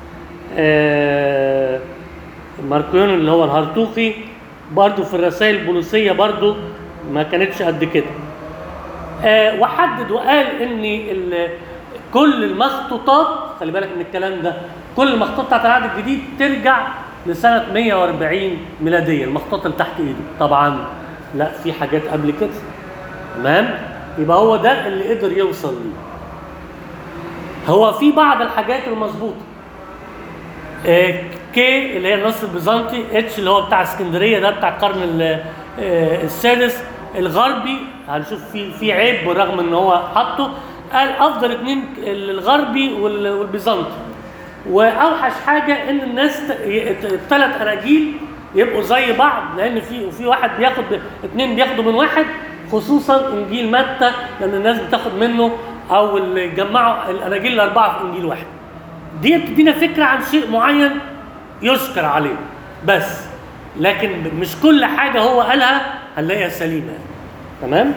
آه ماركيون اللي هو الهرطوقي برضو في الرسائل البوليسيه برضو ما كانتش قد كده آه وحدد وقال ان ال- كل المخطوطات خلي بالك من الكلام ده كل المخطوطات بتاعت العهد الجديد ترجع لسنه 140 ميلاديه المخطوطات اللي تحت ايده طبعا لا في حاجات قبل كده تمام يبقى هو ده اللي قدر يوصل ليه هو في بعض الحاجات المظبوطه آه، كي اللي هي النص البيزنطي اتش اللي هو بتاع اسكندريه ده بتاع القرن ال- آه، السادس الغربي هنشوف في في عيب بالرغم ان هو حطه قال افضل اتنين الغربي وال- والبيزنطي واوحش حاجه ان الناس الثلاث اناجيل يبقوا زي بعض لان في في واحد بياخد اتنين بياخدوا من واحد خصوصا انجيل متى لان الناس بتاخد منه او اللي جمعوا الاناجيل الاربعه في انجيل واحد دي بتدينا فكره عن شيء معين يشكر عليه بس لكن مش كل حاجه هو قالها هنلاقيها سليمه تمام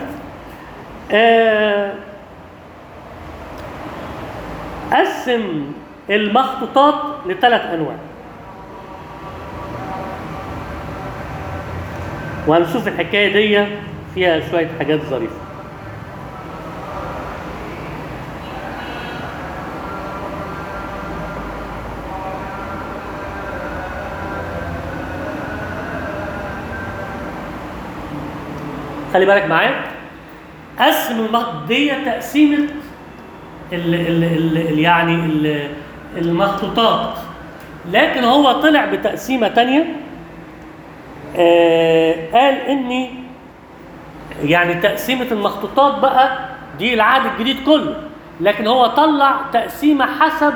آه قسم المخطوطات لثلاث انواع وهنشوف الحكايه دي فيها شويه حاجات ظريفه خلي بالك معايا قسم المخ- دي تقسيمه ال ال ال ال يعني ال المخطوطات لكن هو طلع بتقسيمه تانية آه قال اني يعني تقسيمه المخطوطات بقى دي العهد الجديد كله لكن هو طلع تقسيمه حسب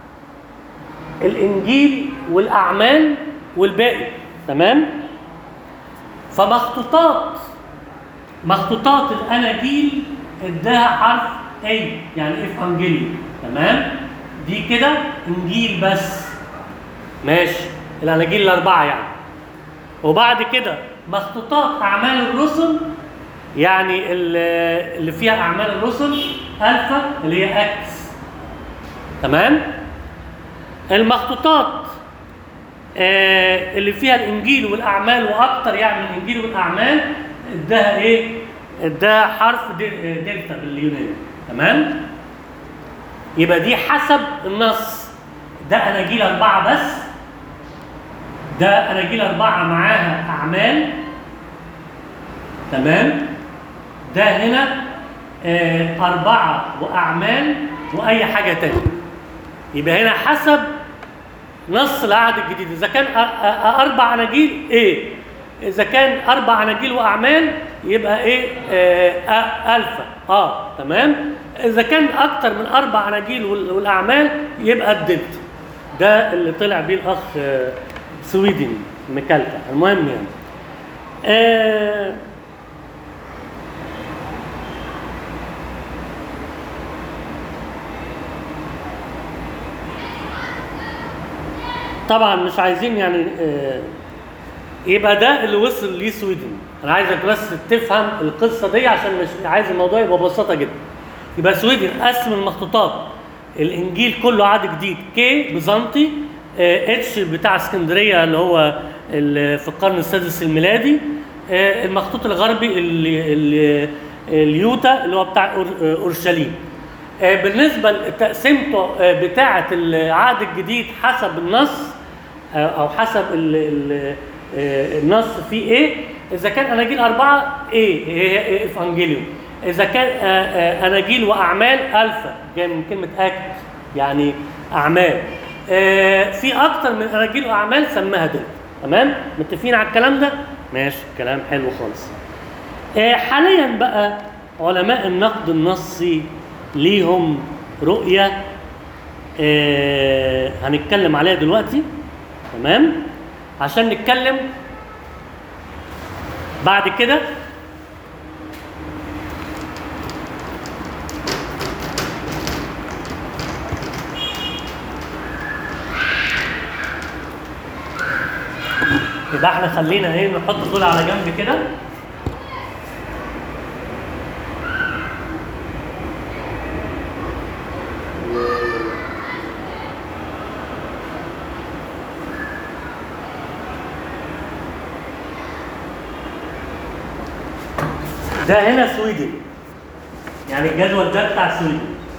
الانجيل والاعمال والباقي تمام فمخطوطات مخطوطات الاناجيل اداها حرف اي يعني ايه انجيلي تمام دي كده انجيل بس ماشي الاناجيل الاربعه يعني وبعد كده مخطوطات اعمال الرسل يعني ال- اللي فيها اعمال الرسل الفا اللي هي اكس تمام المخطوطات آه، اللي فيها الانجيل والاعمال واكتر يعني من الانجيل والاعمال اداها ايه؟ اداها حرف دي- آه، دلتا باليوناني تمام؟ يبقى دي حسب النص ده اناجيل اربعه بس ده اناجيل اربعه معاها اعمال تمام ده هنا آه اربعه واعمال واي حاجه تانية يبقى هنا حسب نص العهد الجديد اذا كان أ- أ- أ- اربع اناجيل ايه اذا كان اربع اناجيل واعمال يبقى ايه آه أ- الفا اه تمام اذا كان اكتر من اربع اناجيل وال- والاعمال يبقى الدلتا ده اللي طلع بيه الاخ آه، سويدن ميكالكا المهم يعني آه طبعا مش عايزين يعني آه، يبقى ده اللي وصل ليه سويدن انا عايزك بس تفهم القصه دي عشان مش عايز الموضوع يبقى ببساطه جدا يبقى سويدن قسم المخطوطات الانجيل كله عهد جديد كي بيزنطي آه، اتش بتاع اسكندريه اللي هو ال- في القرن السادس الميلادي آه، المخطوط الغربي اللي اللي اليوتا اللي هو بتاع أور- آه، اورشليم آه، بالنسبه لتقسيمته آه، بتاعه العهد الجديد حسب النص آه، او حسب ال ال آه، النص فيه ايه اذا كان اناجيل اربعه ايه هي افانجيليوم اذا كان آه، آه، اناجيل واعمال الفا جاي من كلمه اكت يعني اعمال آه، في اكتر من اناجيل واعمال سماها دلتا تمام متفقين على الكلام ده ماشي كلام حلو خالص آه، حاليا بقى علماء النقد النصي ليهم رؤية آه، هنتكلم عليها دلوقتي تمام عشان نتكلم بعد كده يبقى احنا خلينا ايه نحط دول على جنب كده ده هنا سويدن يعني الجدول ده بتاع سويدن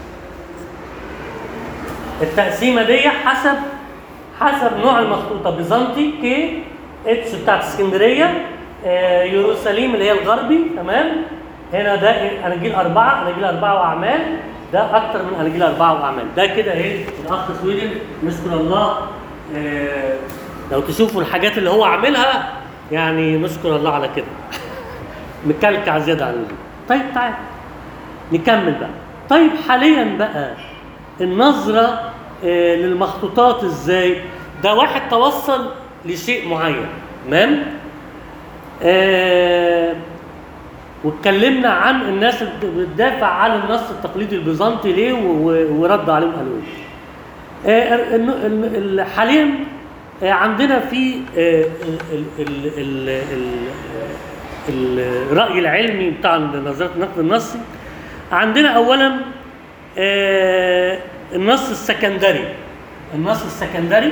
التقسيمه دي حسب حسب نوع المخطوطه بيزنطي كي اتش بتاعت اسكندريه آه، يروساليم اللي هي الغربي تمام هنا ده إيه؟ اناجيل اربعه اناجيل اربعه واعمال ده اكتر من اناجيل اربعه واعمال ده كده ايه الاخ سويدن نشكر الله آه، لو تشوفوا الحاجات اللي هو عاملها يعني نشكر الله على كده مكلكع زياده عن اللزوم طيب تعال نكمل بقى طيب حاليا بقى النظره آه، للمخطوطات ازاي ده واحد توصل لشيء معين تمام آه واتكلمنا عن الناس اللي بتدافع عن النص التقليدي البيزنطي ليه و- و- وردوا عليهم قالوا ايه آه، الن- الن- ال- حاليا آه، عندنا في آه، ال- ال- ال- ال- ال- الرأي العلمي بتاع نظرية النقد النصي عندنا أولا آه، النص السكندري النص السكندري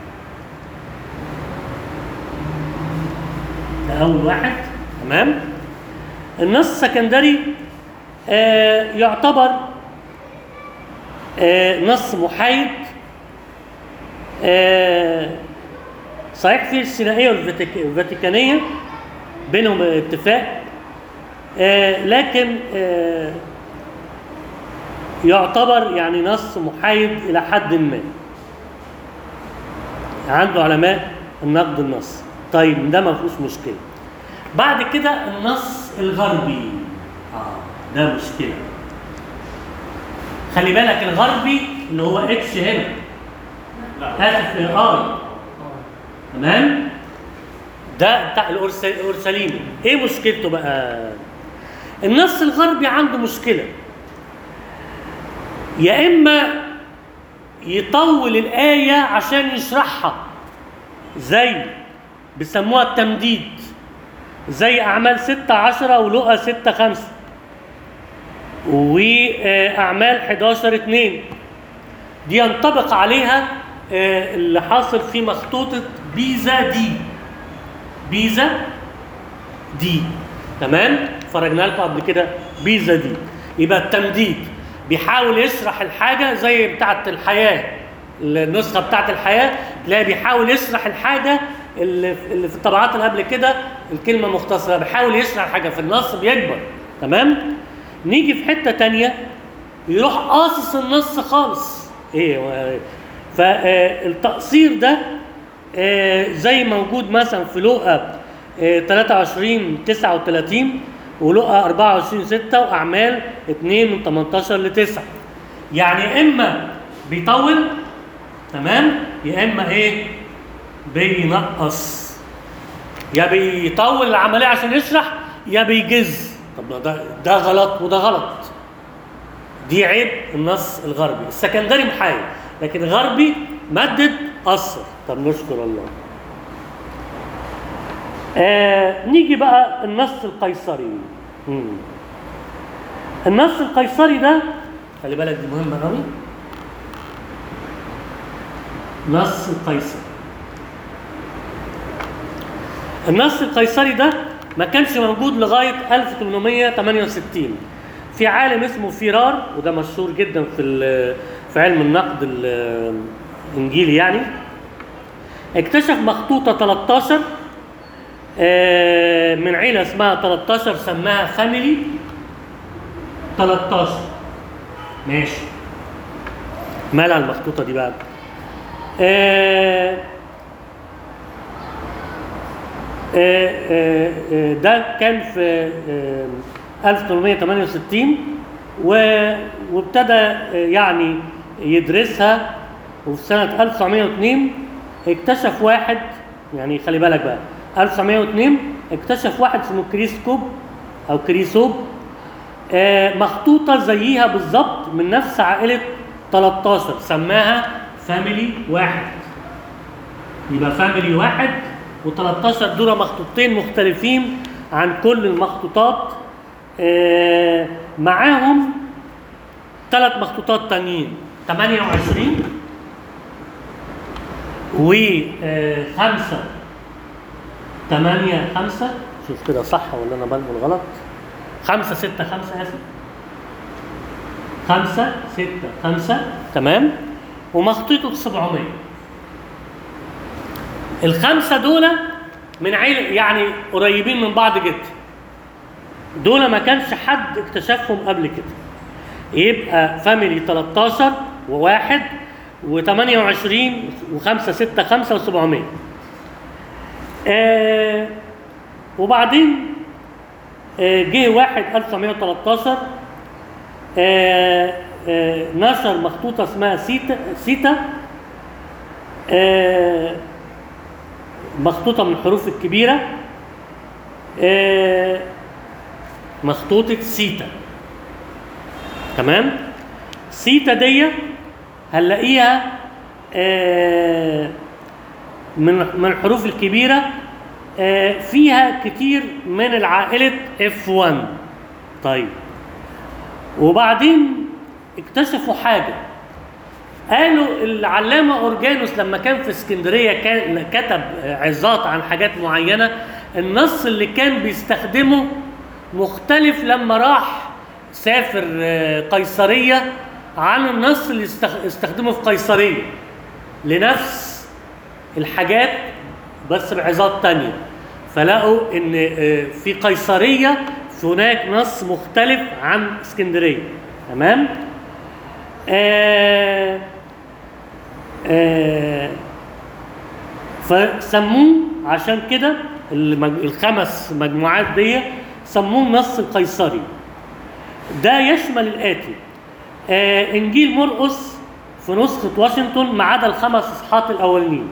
ده أول واحد تمام النص السكندري آه، يعتبر آه، نص محايد آه، صحيح في الثنائيه والفاتيك- والفاتيكانيه بينهم اتفاق آه، لكن آه، يعتبر يعني نص محايد الى حد ما عنده علماء النقد النص طيب ده ما فيهوش مشكله بعد كده النص الغربي اه ده مشكله خلي بالك الغربي اللي هو اتش هنا لا اسف ار تمام ده بتاع الأورس- الاورشليمي ايه مشكلته بقى النص الغربي عنده مشكله يا اما يطول الايه عشان يشرحها زي بيسموها التمديد زي اعمال 6 10 ولقى 6 5 واعمال 11 2 دي ينطبق عليها آه، اللي حاصل في مخطوطة بيزا دي بيزا دي تمام فرجنا لكم قبل كده بيزا دي يبقى التمديد بيحاول يشرح الحاجة زي بتاعة الحياة النسخة بتاعة الحياة تلاقي بيحاول يشرح الحاجة اللي في اللي في الطبعات اللي قبل كده الكلمه مختصره بيحاول يشرح حاجه في النص بيكبر تمام نيجي في حته تانية يروح قاصص النص خالص ايه و- فالتقصير ده آه، زي موجود مثلا في لقا آه، 23 39 ولقا 24 6 واعمال 2 من 18 ل 9 يعني اما بيطول تمام يا اما ايه بينقص يا بيطول العمليه عشان يشرح يا بيجز طب ما ده ده غلط وده غلط دي عيب النص الغربي السكندري محايد لكن الغربي مدد قصر طب نشكر الله آه نيجي بقى النص القيصري مم. النص القيصري ده خلي بالك دي مهمه قوي نص القيصري النص القيصري ده ما كانش موجود لغايه 1868 في عالم اسمه فيرار وده مشهور جدا في ال- في علم النقد ال- الانجيلي يعني اكتشف مخطوطه 13 آه، من عيله اسمها 13 سماها فاميلي 13 ماشي مالها المخطوطه دي بقى آه، آه، آه، آه، ده كان في آه، 1868 و- وابتدى آه، يعني يدرسها وفي سنة 1902 اكتشف واحد يعني خلي بالك بقى 1902 اكتشف واحد اسمه كريسكوب او كريسوب آه، مخطوطة زيها بالظبط من نفس عائلة 13 سماها فاميلي واحد يبقى فاميلي واحد و13 دول مخطوطتين مختلفين عن كل المخطوطات آه، معاهم ثلاث مخطوطات تانيين 28 وخمسة 8 5 شوف كده صح ولا انا بنقول غلط 5 6 5 اسف 5 6 5 تمام ومخطوطه 700 الخمسه دول من عيله يعني قريبين من بعض جدا دول ما كانش حد اكتشفهم قبل كده يبقى فاميلي 13 وواحد و28 و5 6 5 و700 آه وبعدين آه جه واحد 1913 آه آه نشر مخطوطة اسمها سيتا سيتا آه مخطوطة من الحروف الكبيرة آه مخطوطة سيتا تمام سيتا دي هنلاقيها آه من من الحروف الكبيرة آه فيها كتير من العائلة F1 طيب وبعدين اكتشفوا حاجة قالوا العلامة أورجانوس لما كان في اسكندرية كان كتب عظات عن حاجات معينة النص اللي كان بيستخدمه مختلف لما راح سافر آه، قيصرية عن النص اللي استخ- استخدمه في قيصرية لنفس الحاجات بس بعظات تانية فلقوا ان آه، في قيصرية هناك نص مختلف عن اسكندرية تمام آه آه فسموه عشان كده المج- الخمس مجموعات دي سموه النص القيصري ده يشمل الآتي آه إنجيل مرقس في نسخة واشنطن ما عدا الخمس إصحاحات الأولين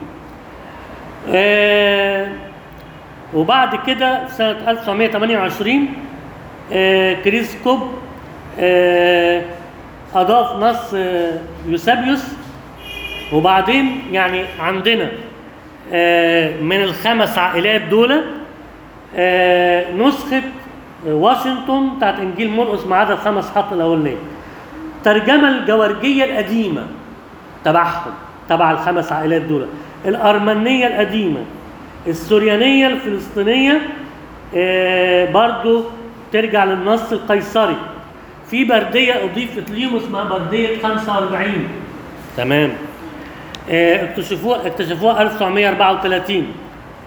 آه وبعد كده في سنة 1928 آه كريس كوب آه أضاف نص آه يوسابيوس وبعدين يعني عندنا آه من الخمس عائلات دول آه نسخة واشنطن بتاعت إنجيل مرقس ما عدا الخمس إصحاحات الأولين الترجمة الجورجية القديمة تبعهم تبع الخمس عائلات دول الأرمنية القديمة السوريانية الفلسطينية آه برضو ترجع للنص القيصري في بردية أضيفت ليهم اسمها بردية 45 تمام آه اكتشفوها اكتشفوها 1934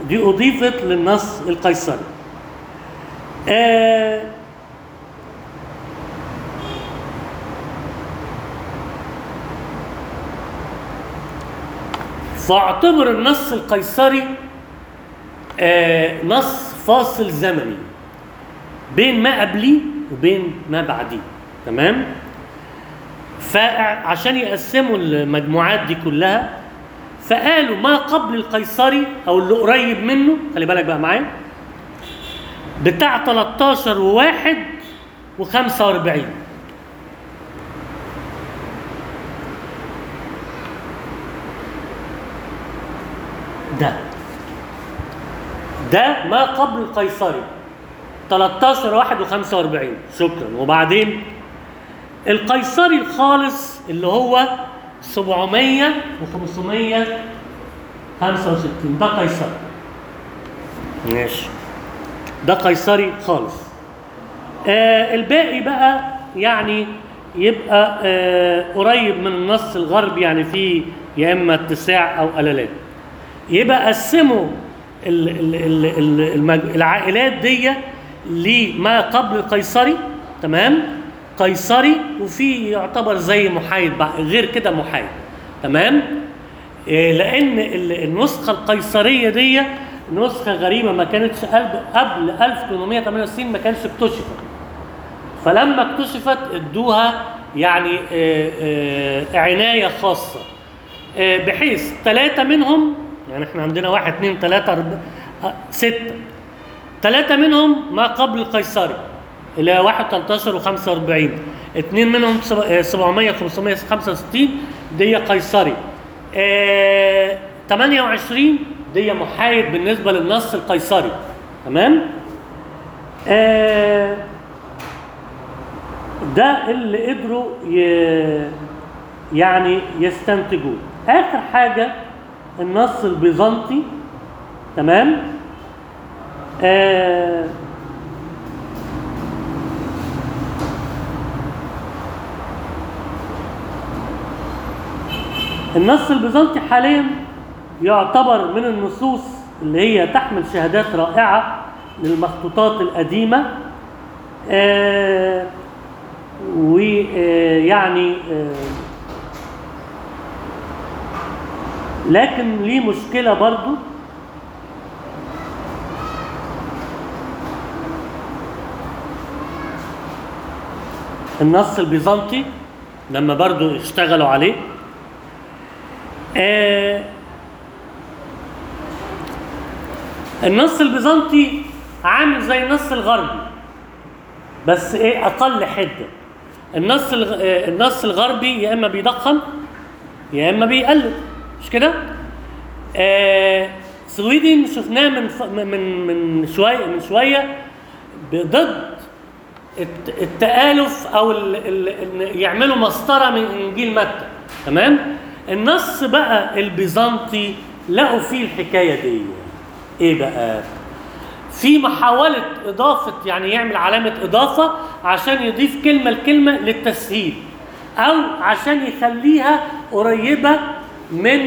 دي اضيفت للنص القيصري آه فاعتبر النص القيصري آه نص فاصل زمني بين ما قبليه وبين ما بعديه تمام فعشان يقسموا المجموعات دي كلها فقالوا ما قبل القيصري او اللي قريب منه خلي بالك بقى معايا بتاع 13 و1 و45 ده ده ما قبل القيصري 13 واحد و45 شكرا وبعدين القيصري الخالص اللي هو 700 و565 ده قيصري ماشي ده قيصري خالص آه الباقي بقى يعني يبقى آه قريب من النص الغربي يعني فيه يا اما اتساع او قلالات يبقى قسموا ال- ال- ال- ال- المج- العائلات دي لما قبل القيصري تمام قيصري وفي يعتبر زي محايد بقى غير كده محايد تمام إيه، لان ال- النسخه القيصريه دي نسخه غريبه ما كانتش قبل قبل 1868 ما كانش اكتشفت فلما اكتشفت ادوها يعني آه، آه، عنايه خاصه آه، بحيث ثلاثه منهم يعني احنا عندنا واحد اثنين ثلاثه أربعة آه، سته ثلاثه منهم ما قبل القيصري اللي هو 1 13 و45 اثنين منهم سب- آه، 700 565 دي قيصري آه، 28 دي محايد بالنسبه للنص القيصري تمام آه، ده اللي قدروا ي... يعني يستنتجوه اخر حاجه النص البيزنطي تمام آه النص البيزنطي حاليا يعتبر من النصوص اللي هي تحمل شهادات رائعه للمخطوطات القديمه آه ويعني لكن ليه مشكلة برضو النص البيزنطي لما برضو اشتغلوا عليه آه النص البيزنطي عامل زي النص الغربي بس ايه اقل حده النص الغ... آه، النص الغربي يا اما بيضخم يا اما بيقلل مش كده آه سويدن شفناه من ف... من من شويه من شويه ضد الت- التآلف او ال... ال... ان يعملوا مسطره من انجيل متى تمام النص بقى البيزنطي لقوا فيه الحكايه دي ايه بقى في محاولة إضافة يعني يعمل علامة إضافة عشان يضيف كلمة لكلمة للتسهيل أو عشان يخليها قريبة من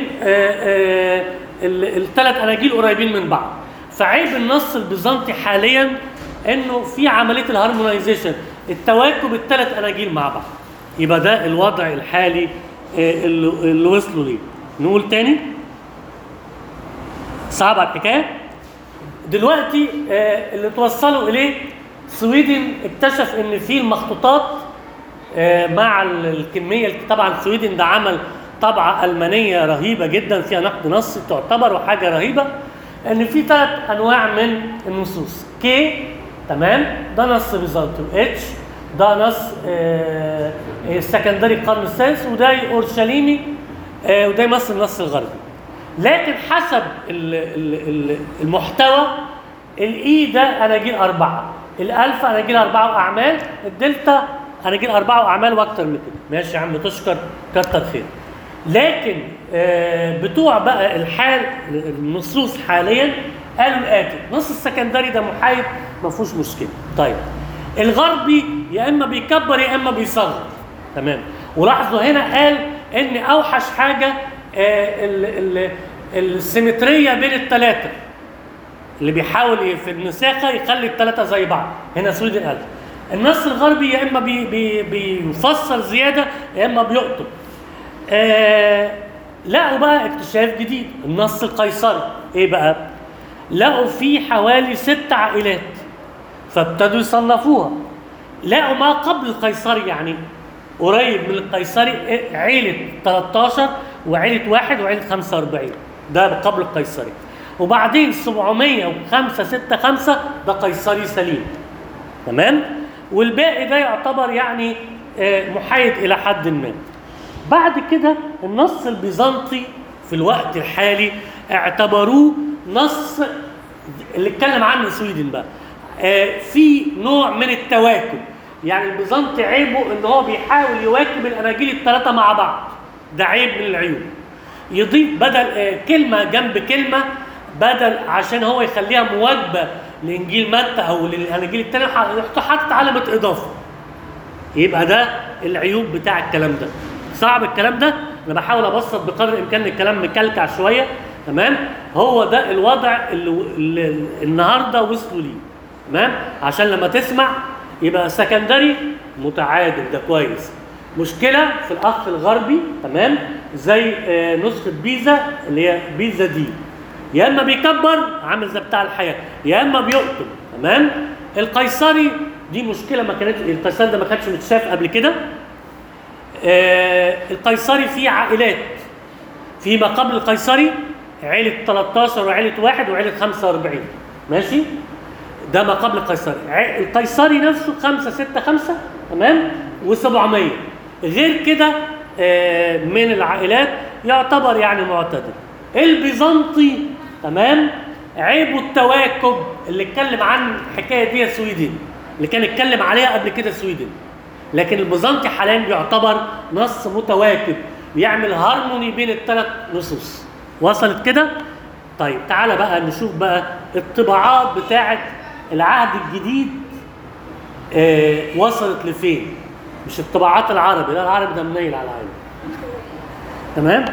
الثلاث أناجيل قريبين من بعض فعيب النص البيزنطي حاليا إنه في عملية الهارمونايزيشن التواكب الثلاث أناجيل مع بعض يبقى ده الوضع الحالي آه، اللي اللي وصلوا ليه نقول تاني صعب على الحكايه دلوقتي آه، اللي توصلوا اليه سويدن اكتشف ان في المخطوطات آه، مع ال- الكميه طبعا سويدن ده عمل طبعه المانيه رهيبه جدا فيها نقد نصي تعتبر حاجه رهيبه ان في ثلاث انواع من النصوص كي تمام ده نص بيزنطي واتش ده نص آه، آه، سكندري القرن السادس وده اورشليمي آه، وده يمثل النص الغربي لكن حسب ال- ال- ال- المحتوى الاي ده اناجيل اربعه الالفا اناجيل اربعه واعمال الدلتا اناجيل اربعه واعمال واكتر من كده ماشي يا عم تشكر كتر خير لكن آه، بتوع بقى الحال النصوص حاليا قالوا الاتي النص السكندري ده محايد ما فيهوش مشكله طيب الغربي يا اما بيكبر يا اما بيصغر تمام ولاحظوا هنا قال ان اوحش حاجه آه، ال- ال- السيمتريه بين الثلاثه اللي بيحاول ي- في النساخه يخلي الثلاثه زي بعض هنا سويدن قال النص الغربي يا اما بي بي بيفسر زياده يا اما بيقطب آه لقوا بقى اكتشاف جديد النص القيصري ايه بقى لقوا فيه حوالي ست عائلات فابتدوا يصنفوها لقوا ما قبل القيصري يعني قريب من القيصري إيه؟ عيلة 13 وعيلة واحد وعيلة 45 ده قبل القيصري وبعدين 705 6 5 ده قيصري سليم تمام والباقي ده يعتبر يعني آه، محايد الى حد ما بعد كده النص البيزنطي في الوقت الحالي اعتبروه نص اللي اتكلم عنه سويدن بقى آه، في نوع من التواكب يعني البيزنطي عيبه ان هو بيحاول يواكب الاناجيل الثلاثه مع بعض ده عيب من العيوب يضيف بدل آه، كلمه جنب كلمه بدل عشان هو يخليها مواجبه لانجيل متى او للاناجيل الثانيه يحط حاطط علامه اضافه يبقى ده العيوب بتاع الكلام ده صعب الكلام ده انا بحاول ابسط بقدر الامكان الكلام مكلكع شويه تمام هو ده الوضع اللي, اللي النهارده وصلوا ليه تمام عشان لما تسمع يبقى سكندري متعادل ده كويس مشكله في الاخ الغربي تمام زي آه، نسخه بيزا اللي هي بيزا دي يا اما بيكبر عامل زي بتاع الحياه يا اما بيقطب تمام القيصري دي مشكله ما كانتش القيصري ده ما كانش متشاف قبل كده آه القيصري فيه عائلات في ما قبل القيصري عيلة 13 وعيلة واحد وعيلة 45 ماشي ده ما قبل القيصري ع- القيصري نفسه 5 6 5 تمام و700 غير كده آه من العائلات يعتبر يعني معتدل البيزنطي تمام عيبه التواكب اللي اتكلم عن الحكايه دي سويدن اللي كان اتكلم عليها قبل كده سويدن لكن البيزنطي حاليا بيعتبر نص متواكب بيعمل هارموني بين الثلاث نصوص وصلت كده طيب تعالى بقى نشوف بقى الطباعات بتاعه العهد الجديد آه وصلت لفين مش الطباعات العربي لا العربي ده منيل على العالم تمام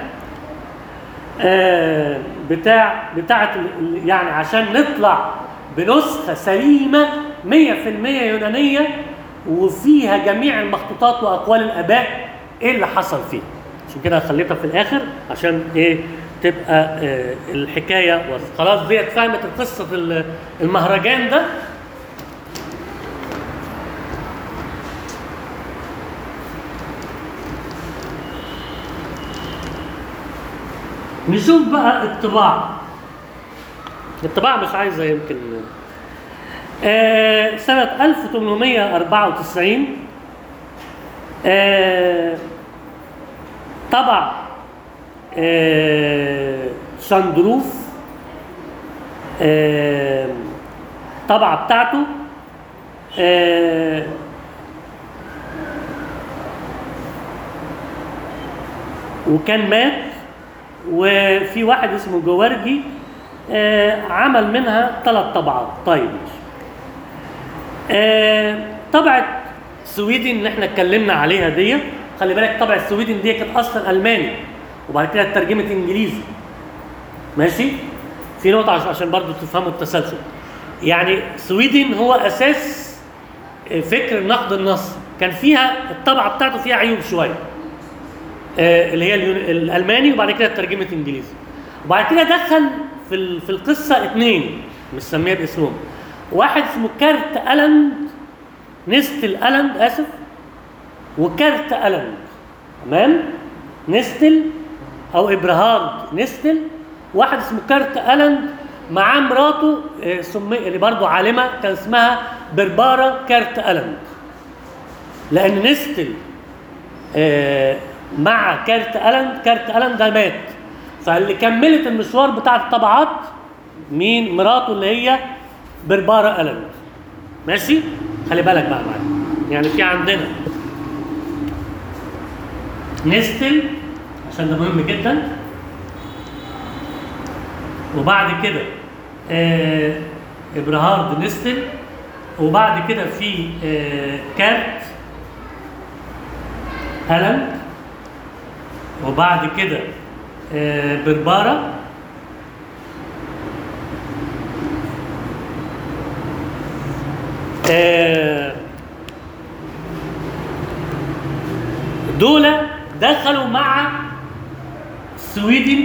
آه بتاع بتاعه ال- ال- يعني عشان نطلع بنسخه سليمه 100% يونانيه وفيها جميع المخطوطات واقوال الاباء ايه اللي حصل فيها عشان كده خليتها في الاخر عشان ايه تبقى آه الحكايه واضحة. خلاص ديت فهمت قصه ال- المهرجان ده نشوف بقى الطباعة الطباعة مش عايزة يمكن آه سنة 1894 آه طبع آه شندروف آه طبعة بتاعته آه وكان مات وفي واحد اسمه جوارجي آه عمل منها ثلاث طبعات طيب ماشي. آه طبعة سويدن اللي احنا اتكلمنا عليها دي خلي بالك طبعة سويدن دي كانت اصلا الماني وبعد كده اترجمت انجليزي ماشي في نقطة عش- عشان برضو تفهموا التسلسل يعني سويدن هو اساس فكر نقد النص كان فيها الطبعة بتاعته فيها عيوب شوية آه، اللي هي اليون- الالماني وبعد كده اترجمت انجليزي وبعد كده دخل في ال- في القصه اثنين مسميه باسمهم واحد اسمه كارت الاند نستل الاند اسف وكارت الاند تمام نستل او ابرهارد نستل واحد اسمه كارت الاند معاه مراته آه، سمي اللي برضه عالمه كان اسمها بربارا كارت الاند لان نستل آه، مع كارت الان كارت الان ده مات فاللي كملت المشوار بتاع الطبعات مين مراته اللي هي بربارة الان ماشي خلي بالك بقى معايا يعني في عندنا نستل عشان ده مهم جدا وبعد كده آه ابرهارد نستل وبعد كده في آه كارت هالاند وبعد كده آه، بربارة آه، دول دخلوا مع السويدن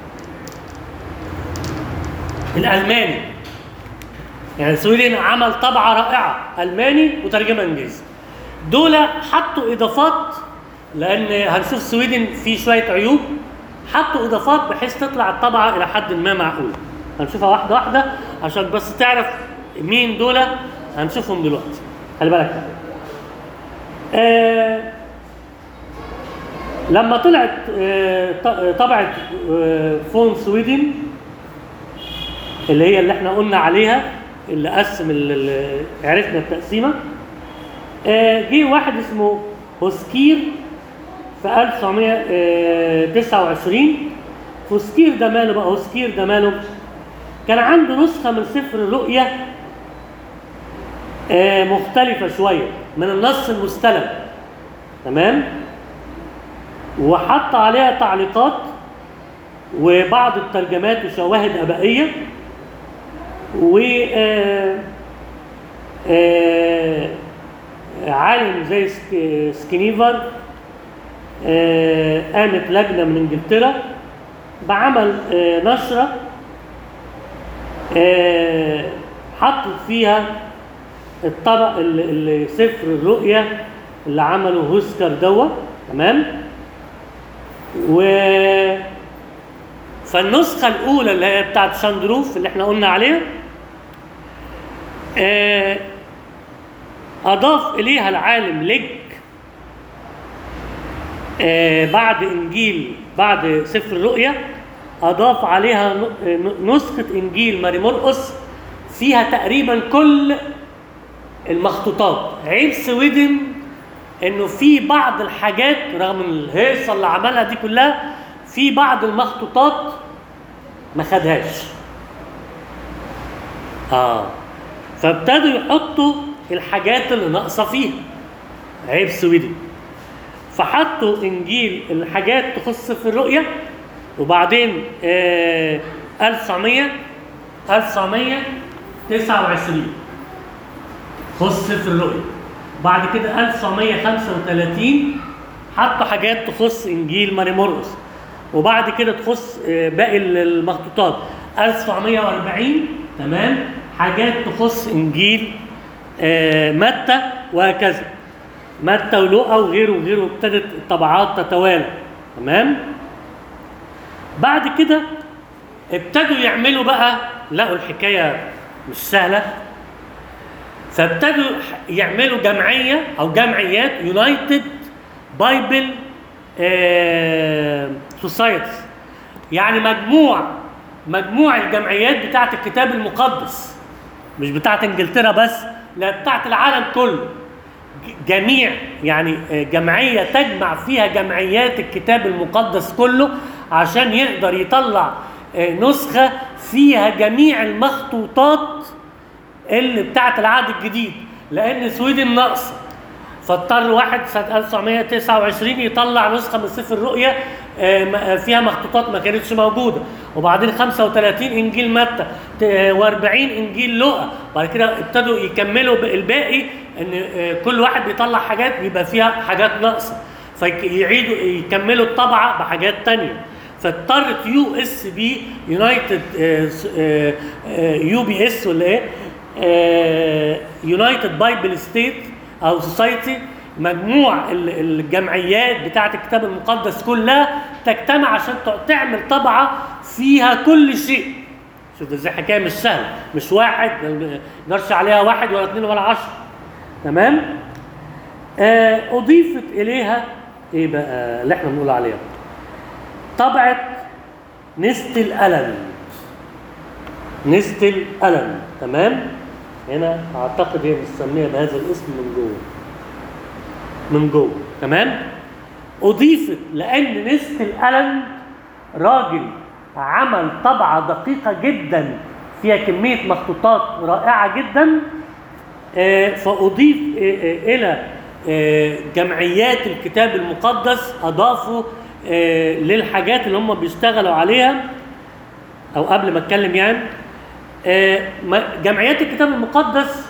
الالماني يعني السويدن عمل طبعه رائعه الماني وترجمه انجليزي دول حطوا اضافات لان هنشوف السويدن فيه شويه عيوب حطوا اضافات بحيث تطلع الطبعه الى حد ما معقوله هنشوفها واحده واحده عشان بس تعرف مين دول هنشوفهم دلوقتي خلي بالك بقى. آه لما طلعت آه، ط- طبعت آه، فون سويدن اللي هي اللي احنا قلنا عليها اللي قسم ال- ال- عرفنا التقسيمه آه، جه واحد اسمه هوسكير في 1929 هوسكير ده ماله بقى هوسكير ده ماله كان عنده نسخه من سفر الرؤيا آه، مختلفه شويه من النص المستلم تمام وحط عليها تعليقات وبعض الترجمات وشواهد ابائيه و آه، آه، عالم زي سك- سكينيفر آه، قامت لجنه من انجلترا بعمل آه، نشره آه، حطت فيها الطبق ال- ال- سفر الرؤيا اللي عمله هوسكر دوت تمام و فالنسخة الأولى اللي هي بتاعت شاندروف اللي احنا قلنا عليها آه، أضاف إليها العالم ليج آه، بعد إنجيل بعد سفر الرؤيا أضاف عليها ن- ن- نسخة إنجيل ماري مرقس فيها تقريبا كل المخطوطات عيب سويدن انه في بعض الحاجات رغم الهيصه اللي عملها دي كلها في بعض المخطوطات ما خدهاش اه فابتدوا يحطوا الحاجات اللي ناقصه فيها عيب سويدن فحطوا انجيل الحاجات تخص في الرؤيه وبعدين آه 1900 1929 خص في الرؤيا بعد كده 1935 حطوا حاجات تخص انجيل ماري مرقس وبعد كده تخص آه، باقي المخطوطات 1940 تمام حاجات تخص انجيل آه، متى وهكذا متى ولوقا وغيره وغيره ابتدت الطبعات تتوالى تمام بعد كده ابتدوا يعملوا بقى لقوا الحكايه مش سهله فابتدوا يعملوا جمعيه او جمعيات يونايتد بايبل سوسايتي يعني مجموع مجموع الجمعيات بتاعت الكتاب المقدس مش بتاعت انجلترا بس لا بتاعت العالم كله ج- جميع يعني آه، جمعيه تجمع فيها جمعيات الكتاب المقدس كله عشان يقدر يطلع آه، نسخه فيها جميع المخطوطات اللي بتاعت العهد الجديد لان السويدن ناقصه فاضطر واحد سنه 1929 يطلع نسخه من سفر الرؤيا آه، م- آه، فيها مخطوطات ما كانتش موجوده وبعدين 35 انجيل متى و40 انجيل لوقا بعد كده ابتدوا يكملوا ب- الباقي ان آه، كل واحد بيطلع حاجات بيبقى فيها حاجات ناقصه فيعيدوا يكملوا الطبعه بحاجات تانية فاضطرت يو اس بي يونايتد يو بي اس ولا ايه يونايتد بايبل ستيت او سوسايتي مجموع ال- الجمعيات بتاعه الكتاب المقدس كلها تجتمع عشان ت- تعمل طبعه فيها كل شيء شوف ازاي حكايه مش سهله مش واحد ما يقدرش عليها واحد ولا اثنين ولا عشرة تمام آه اضيفت اليها ايه بقى اللي احنا بنقول عليها طبعه نستل ألم نستل ألم تمام هنا اعتقد هي مسميه بهذا الاسم من جوه من جوه تمام اضيفت لان نستل ألم راجل عمل طبعه دقيقه جدا فيها كميه مخطوطات رائعه جدا آه، فأضيف آه، آه، إلى آه، جمعيات الكتاب المقدس أضافوا آه، للحاجات اللي هم بيشتغلوا عليها أو قبل ما أتكلم يعني آه، ما- جمعيات الكتاب المقدس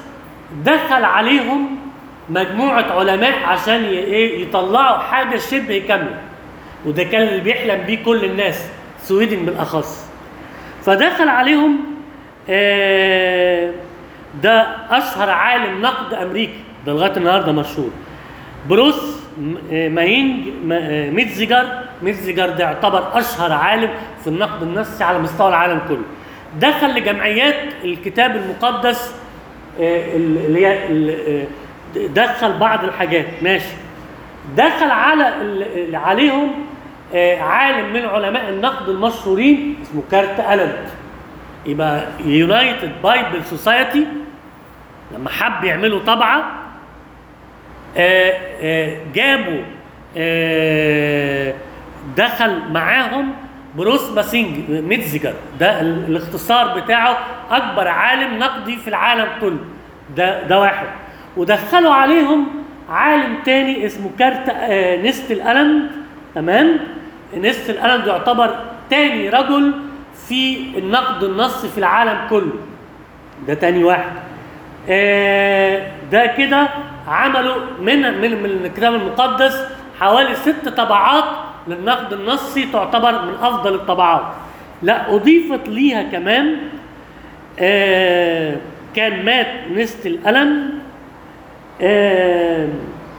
دخل عليهم مجموعة علماء عشان ي- إيه يطلعوا حاجة شبه كاملة وده كان اللي بيحلم بيه كل الناس سويدن بالأخص فدخل عليهم آه، ده أشهر عالم نقد أمريكي ده لغاية النهاردة مشهور بروس م- آه، ماينج م- آه، ميتزيجر ميتزيجر ده يعتبر أشهر عالم في النقد النصي على مستوى العالم كله دخل لجمعيات الكتاب المقدس آه، اللي هي ال- آه، دخل بعض الحاجات ماشي دخل على ال- عليهم آه، عالم من علماء النقد المشهورين اسمه كارت ألند يبقى يونايتد بايبل سوسايتي لما حب يعملوا طبعه آه، آه، جابوا آه، دخل معاهم بروس ماسينج ميتزيجر ده ال- الاختصار بتاعه اكبر عالم نقدي في العالم كله ده ده واحد ودخلوا عليهم عالم تاني اسمه كارت آه، نستل ألند تمام نستل ألند يعتبر تاني رجل في النقد النصي في العالم كله ده تاني واحد آه، ده كده عملوا من من من الكتاب المقدس حوالي ست طبعات للنقد النصي تعتبر من افضل الطبعات لا اضيفت ليها كمان آه، كان مات نستل ألم آه،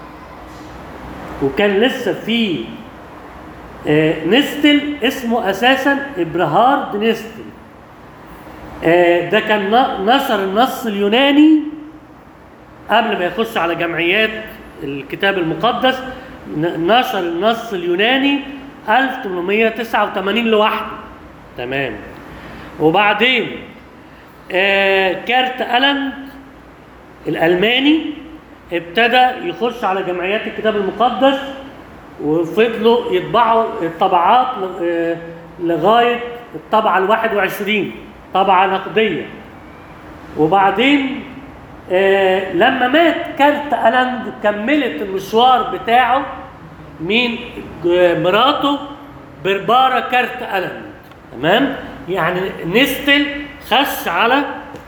وكان لسه في آه، نستل اسمه اساسا ابرهارد نستل آه، ده كان ن- نشر النص اليوناني قبل ما يخش على جمعيات الكتاب المقدس ن- نشر النص اليوناني 1889 لوحده تمام وبعدين آه كارت ألند الألماني ابتدى يخش على جمعيات الكتاب المقدس وفضلوا يطبعوا الطبعات ل- آه، لغاية الطبعة الواحد وعشرين طبعة نقدية وبعدين آه لما مات كارت ألند كملت المشوار بتاعه مين ج- مراته بربارة كارت ألند تمام يعني نستل خش على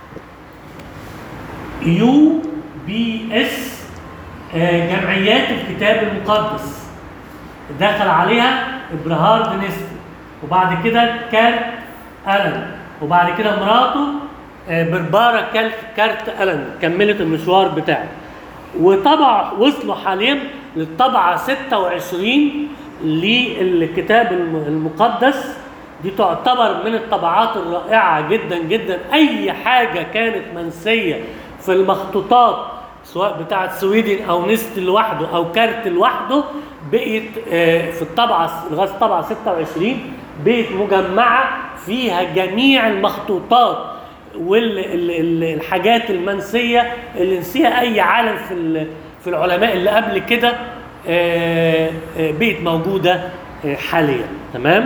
يو بي اس آه، جمعيات الكتاب المقدس دخل عليها ابرهارد نستل وبعد كده كارت ألن وبعد كده مراته آه، بربارة كارت كارت ألن كملت المشوار بتاعه وطبع وصلوا حاليا للطبعة 26 للكتاب الم- المقدس دي تعتبر من الطبعات الرائعة جدا جدا أي حاجة كانت منسية في المخطوطات سواء بتاعت سويدن أو نست لوحده أو كارت لوحده بقت آه، في الطبعة لغاية الطبعة 26 بقت مجمعة فيها جميع المخطوطات والحاجات المنسية اللي نسيها أي عالم في ال- في العلماء اللي قبل كده آه، آه، بقت موجودة آه، حاليا تمام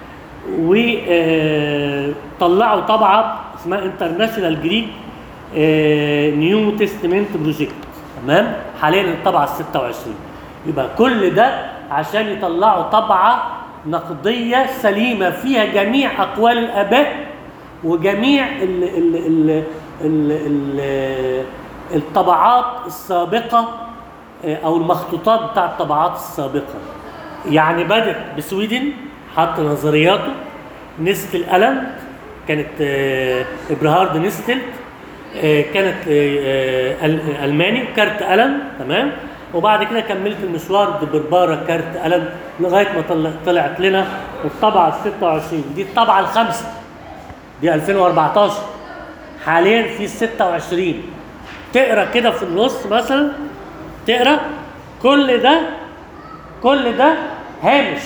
وطلعوا طبعة اسمها انترناشونال جريك نيو تستمنت بروجكت تمام حاليا الطبعة ال 26 يبقى كل ده عشان يطلعوا طبعة نقدية سليمة فيها جميع أقوال الآباء وجميع ال ال ال ال ال الطبعات السابقة آه، أو المخطوطات بتاع الطبعات السابقة يعني بدت بسويدن حط نظرياته نستل ألم كانت آه، إبرهارد نستل آه، كانت آه، آه، أل- ألماني كارت ألم تمام وبعد كده كملت المشوار ببربارة كارت ألم لغاية ما طل- طلعت لنا الطبعة ال 26 دي الطبعة الخامسة دي 2014 حاليا في 26 تقرا كده في النص مثلا تقرا كل ده كل ده هامش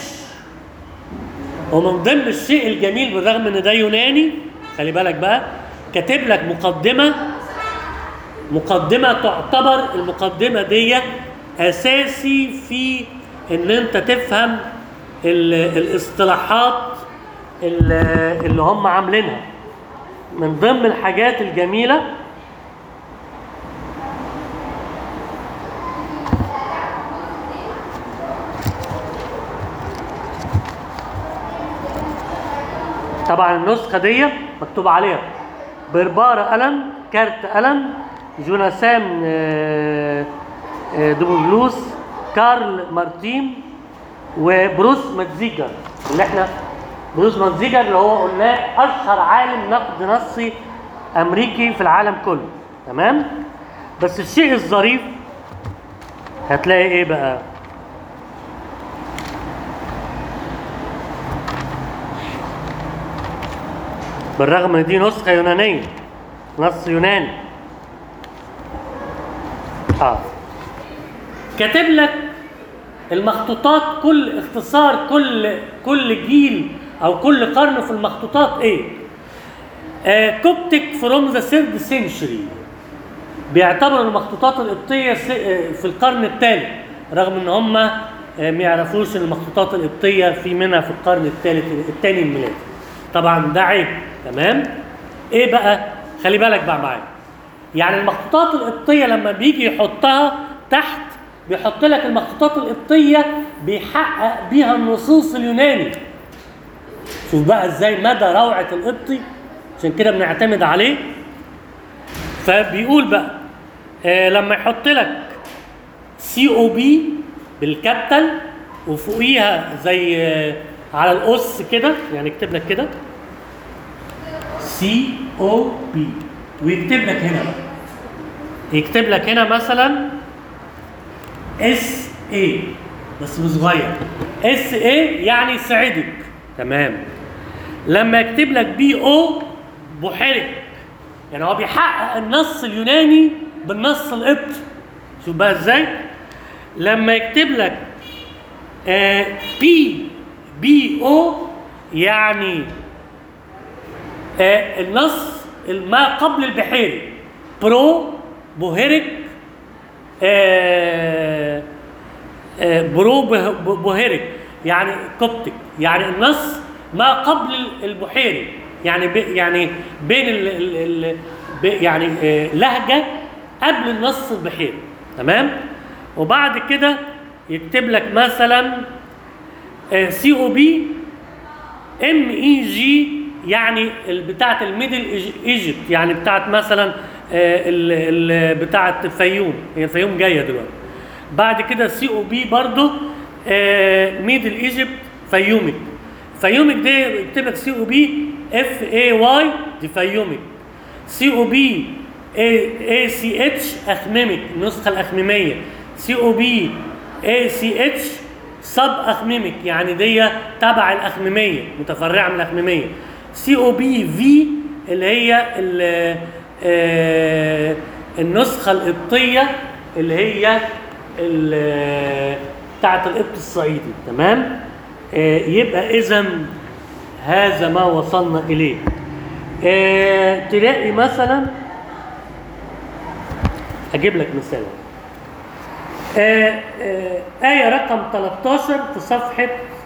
ومن ضمن الشيء الجميل بالرغم ان ده يوناني خلي بالك بقى كاتب لك مقدمه مقدمه تعتبر المقدمه دي اساسي في ان انت تفهم ال- الاصطلاحات ال- اللي هم عاملينها من ضمن الحاجات الجميله طبعا النسخه دي مكتوب عليها بربارة ألم كارت ألم جوناثان آه، آه، دوبوبلوس كارل مارتين وبروس ماتزيجر اللي احنا بروس ماتزيجر اللي هو قلناه اشهر عالم نقد نصي امريكي في العالم كله تمام بس الشيء الظريف هتلاقي ايه بقى بالرغم ان دي نسخه يونانيه نص يوناني اه كاتب لك المخطوطات كل اختصار كل كل جيل او كل قرن في المخطوطات ايه آه كوبتك فروم ذا ثيرد سنشري بيعتبروا المخطوطات القبطيه س- آه، في القرن الثالث رغم ان هم آه، ما يعرفوش ان المخطوطات القبطيه في منها في القرن الثالث الثاني الميلادي طبعا ده عيب تمام ايه بقى خلي بالك بقى معايا يعني المخطوطات القبطيه لما بيجي يحطها تحت بيحط لك المخطوطات القبطيه بيحقق بيها النصوص اليوناني شوف بقى ازاي مدى روعه القبطي عشان كده بنعتمد عليه فبيقول بقى آه لما يحط لك سي او بي بالكابيتال وفوقيها زي آه على القص كده يعني يكتب لك كده سي او بي ويكتب لك هنا بقى يكتب لك هنا مثلا اس اي بس بصغير اس اي يعني سعدك تمام لما يكتب لك بي او بحرك يعني هو بيحقق النص اليوناني بالنص القبطي شوف بقى ازاي لما يكتب لك آه بي بي او يعني آه النص ما قبل البحيري برو بوهرك آه آه برو به- بوهرك يعني كوبتك يعني النص ما قبل البحيري يعني بي يعني بين ال ال ال بي- يعني آه لهجه قبل النص البحيري تمام وبعد كده يكتب لك مثلا سي او بي ام اي جي يعني ال- بتاعه الميدل ايجيبت يعني بتاعه مثلا آه، ال- ال- بتاعه الفيوم هي الفيوم جايه دلوقتي بعد كده سي او بي برضه ميدل ايجيبت فيومك فيومك ده يكتب لك سي او بي اف اي واي دي فيومك سي او بي اي سي اتش اخميمك النسخه الاخميميه سي او بي اي سي اتش سب اخميمك يعني دي تبع الاخميميه متفرعه من الاخميميه سي او بي في اللي هي ال- آه، النسخه القبطيه اللي هي ال- بتاعه القبط الصعيدي تمام آه، يبقى اذا هذا ما وصلنا اليه آه، تلاقي مثلا اجيب لك مثال آه، آه، آية رقم 13 في صفحة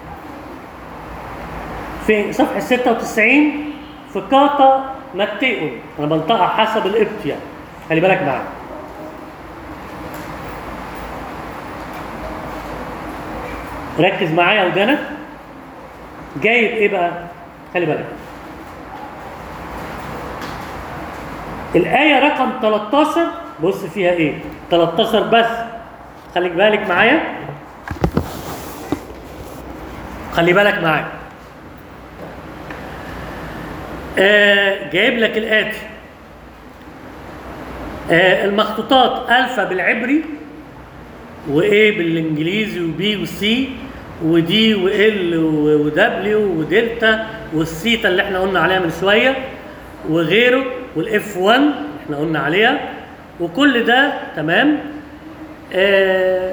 في صفحة 96 في كاتا متئون أنا بنطقها حسب القبط يعني خلي بالك معايا ركز معايا يا ودانك جايب ايه بقى؟ خلي بالك الآية رقم 13 بص فيها ايه؟ 13 بس خليك بالك معايا خلي بالك معايا آه جايب لك الآتي آه المخطوطات ألفا بالعبري وإيه بالإنجليزي وبي وسي ودي وال ودبليو ودلتا والسيتا اللي احنا قلنا عليها من شويه وغيره والاف 1 احنا قلنا عليها وكل ده تمام آه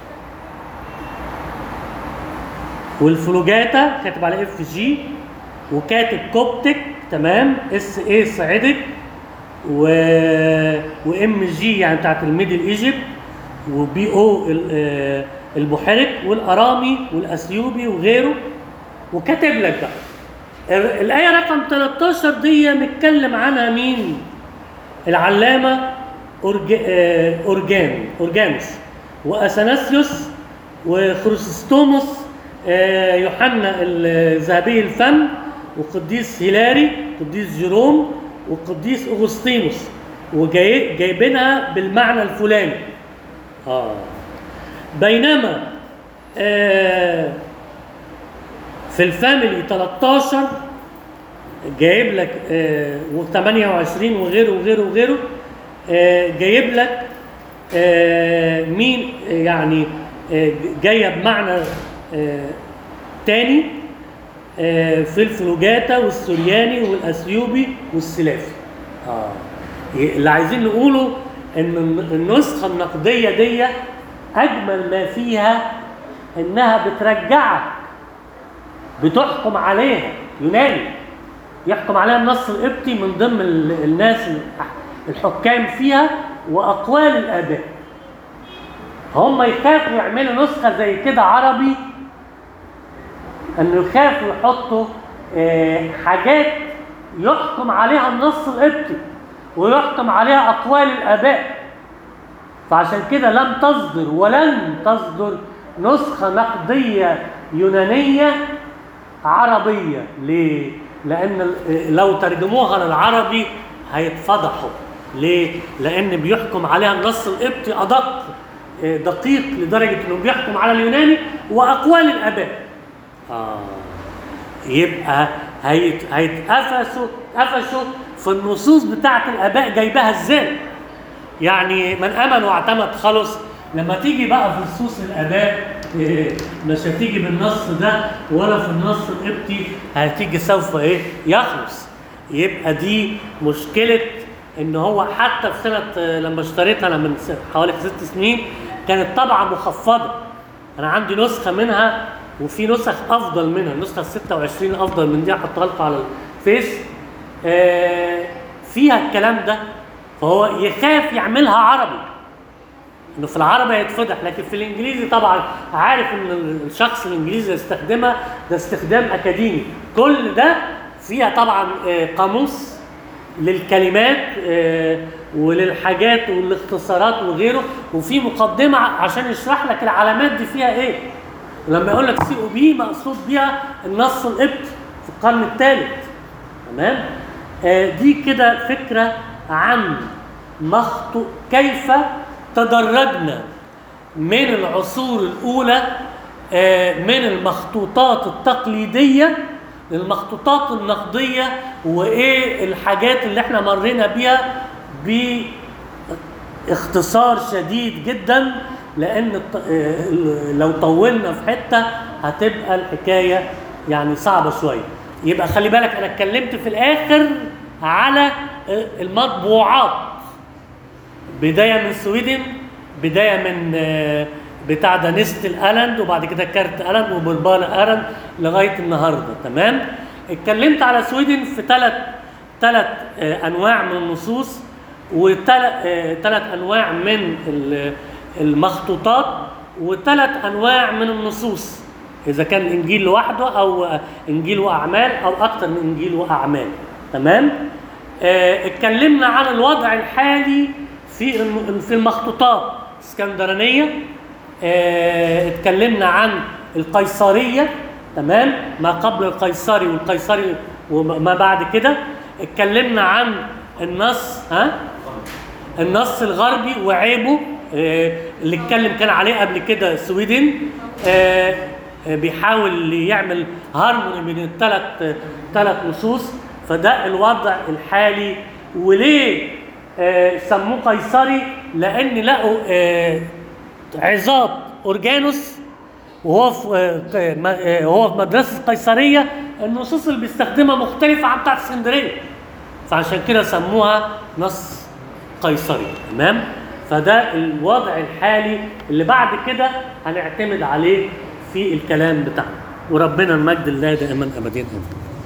والفلوجاتا كاتب على اف جي وكاتب كوبتك تمام اس اي صعيدك و وام جي يعني بتاعت الميدل ايجيبت وبي او ال- آه، البحيرك والارامي والاثيوبي وغيره وكاتب لك بقى ال- الايه رقم 13 دي متكلم عنها مين؟ العلامه أورج... آه، اورجان اورجانوس واثناسيوس وخروسستوموس آه، يوحنا الذهبي الفم وقديس هيلاري قديس جيروم وقديس اغسطينوس وجايبينها بالمعنى الفلاني اه بينما آه في الفاميلي 13 جايب لك آه و28 وغيره وغيره وغيره آه جايب لك آه مين آه، يعني آه جايه بمعنى آه تاني آه في الفلوجاتا والسورياني والاثيوبي والسلافي اه اللي عايزين نقوله ان النسخه النقديه دي اجمل ما فيها انها بترجعك بتحكم عليها يوناني يحكم عليها النص القبطي من ضمن ال- الناس الح- الحكام فيها واقوال الاباء هم يخافوا يعملوا نسخه زي كده عربي انه يخافوا يحطوا آه، حاجات يحكم عليها النص القبطي ويحكم عليها اقوال الاباء فعشان كده لم تصدر ولن تصدر نسخه نقديه يونانيه عربيه ليه؟ لان ال- لو ترجموها للعربي هيتفضحوا ليه؟ لان بيحكم عليها النص القبطي ادق آه، دقيق لدرجه انه بيحكم على اليوناني واقوال الاباء آه. يبقى هيت هيتقفشوا قفشوا في النصوص بتاعت الاباء جايباها ازاي يعني من امن واعتمد خلص لما تيجي بقى في نصوص الاباء إيه، مش هتيجي بالنص ده ولا في النص القبطي هتيجي سوف ايه يخلص يبقى دي مشكله ان هو حتى في سنه آه، لما اشتريتها انا من س- حوالي ست سنين كانت طبعه مخفضه انا عندي نسخه منها وفي نسخ افضل منها النسخه ال 26 افضل من دي هحطها لكم على الفيس آه، فيها الكلام ده فهو يخاف يعملها عربي انه في العربي هيتفضح لكن في الانجليزي طبعا عارف ان الشخص الانجليزي يستخدمها ده استخدام اكاديمي كل ده فيها طبعا آه، قاموس للكلمات آه، وللحاجات والاختصارات وغيره وفي مقدمه عشان يشرح لك العلامات دي فيها ايه لما يقول لك سي او بي مقصود بيها النص القبطي في القرن الثالث تمام آه، دي كده فكره عن مخطو كيف تدرجنا من العصور الاولى آه، من المخطوطات التقليديه للمخطوطات النقديه وايه الحاجات اللي احنا مرينا بيها باختصار شديد جدا لان الط- آه، لو طولنا في حته هتبقى الحكايه يعني صعبه شويه يبقى خلي بالك انا اتكلمت في الاخر على آه، المطبوعات بدايه من سويدن بدايه من آه، بتاع ده نستل الاند وبعد كده كارت الاند وبربانا الاند لغايه النهارده تمام اتكلمت على سويدن في ثلاث ثلاث انواع من النصوص وثلاث انواع من ال- المخطوطات وثلاث انواع من النصوص اذا كان انجيل لوحده او آه، انجيل واعمال او اكثر من انجيل واعمال تمام آه، اتكلمنا عن الوضع الحالي في الم- في المخطوطات الاسكندرانيه آه، اتكلمنا عن القيصريه تمام ما قبل القيصري والقيصري وما بعد كده اتكلمنا عن النص ها النص الغربي وعيبه آه، اللي اتكلم كان عليه قبل كده سويدن آه، آه، بيحاول يعمل هارموني بين الثلاث ثلاث نصوص فده الوضع الحالي وليه آه، سموه قيصري لان لقوا آه، عظات اورجانوس وهو في آه، ك- ما- آه، هو في مدرسه قيصريه النصوص اللي بيستخدمها مختلفه عن بتاعت اسكندريه فعشان كده سموها نص قيصري تمام فده الوضع الحالي اللي بعد كده هنعتمد عليه في الكلام بتاعنا وربنا المجد الله دائما ابدا امين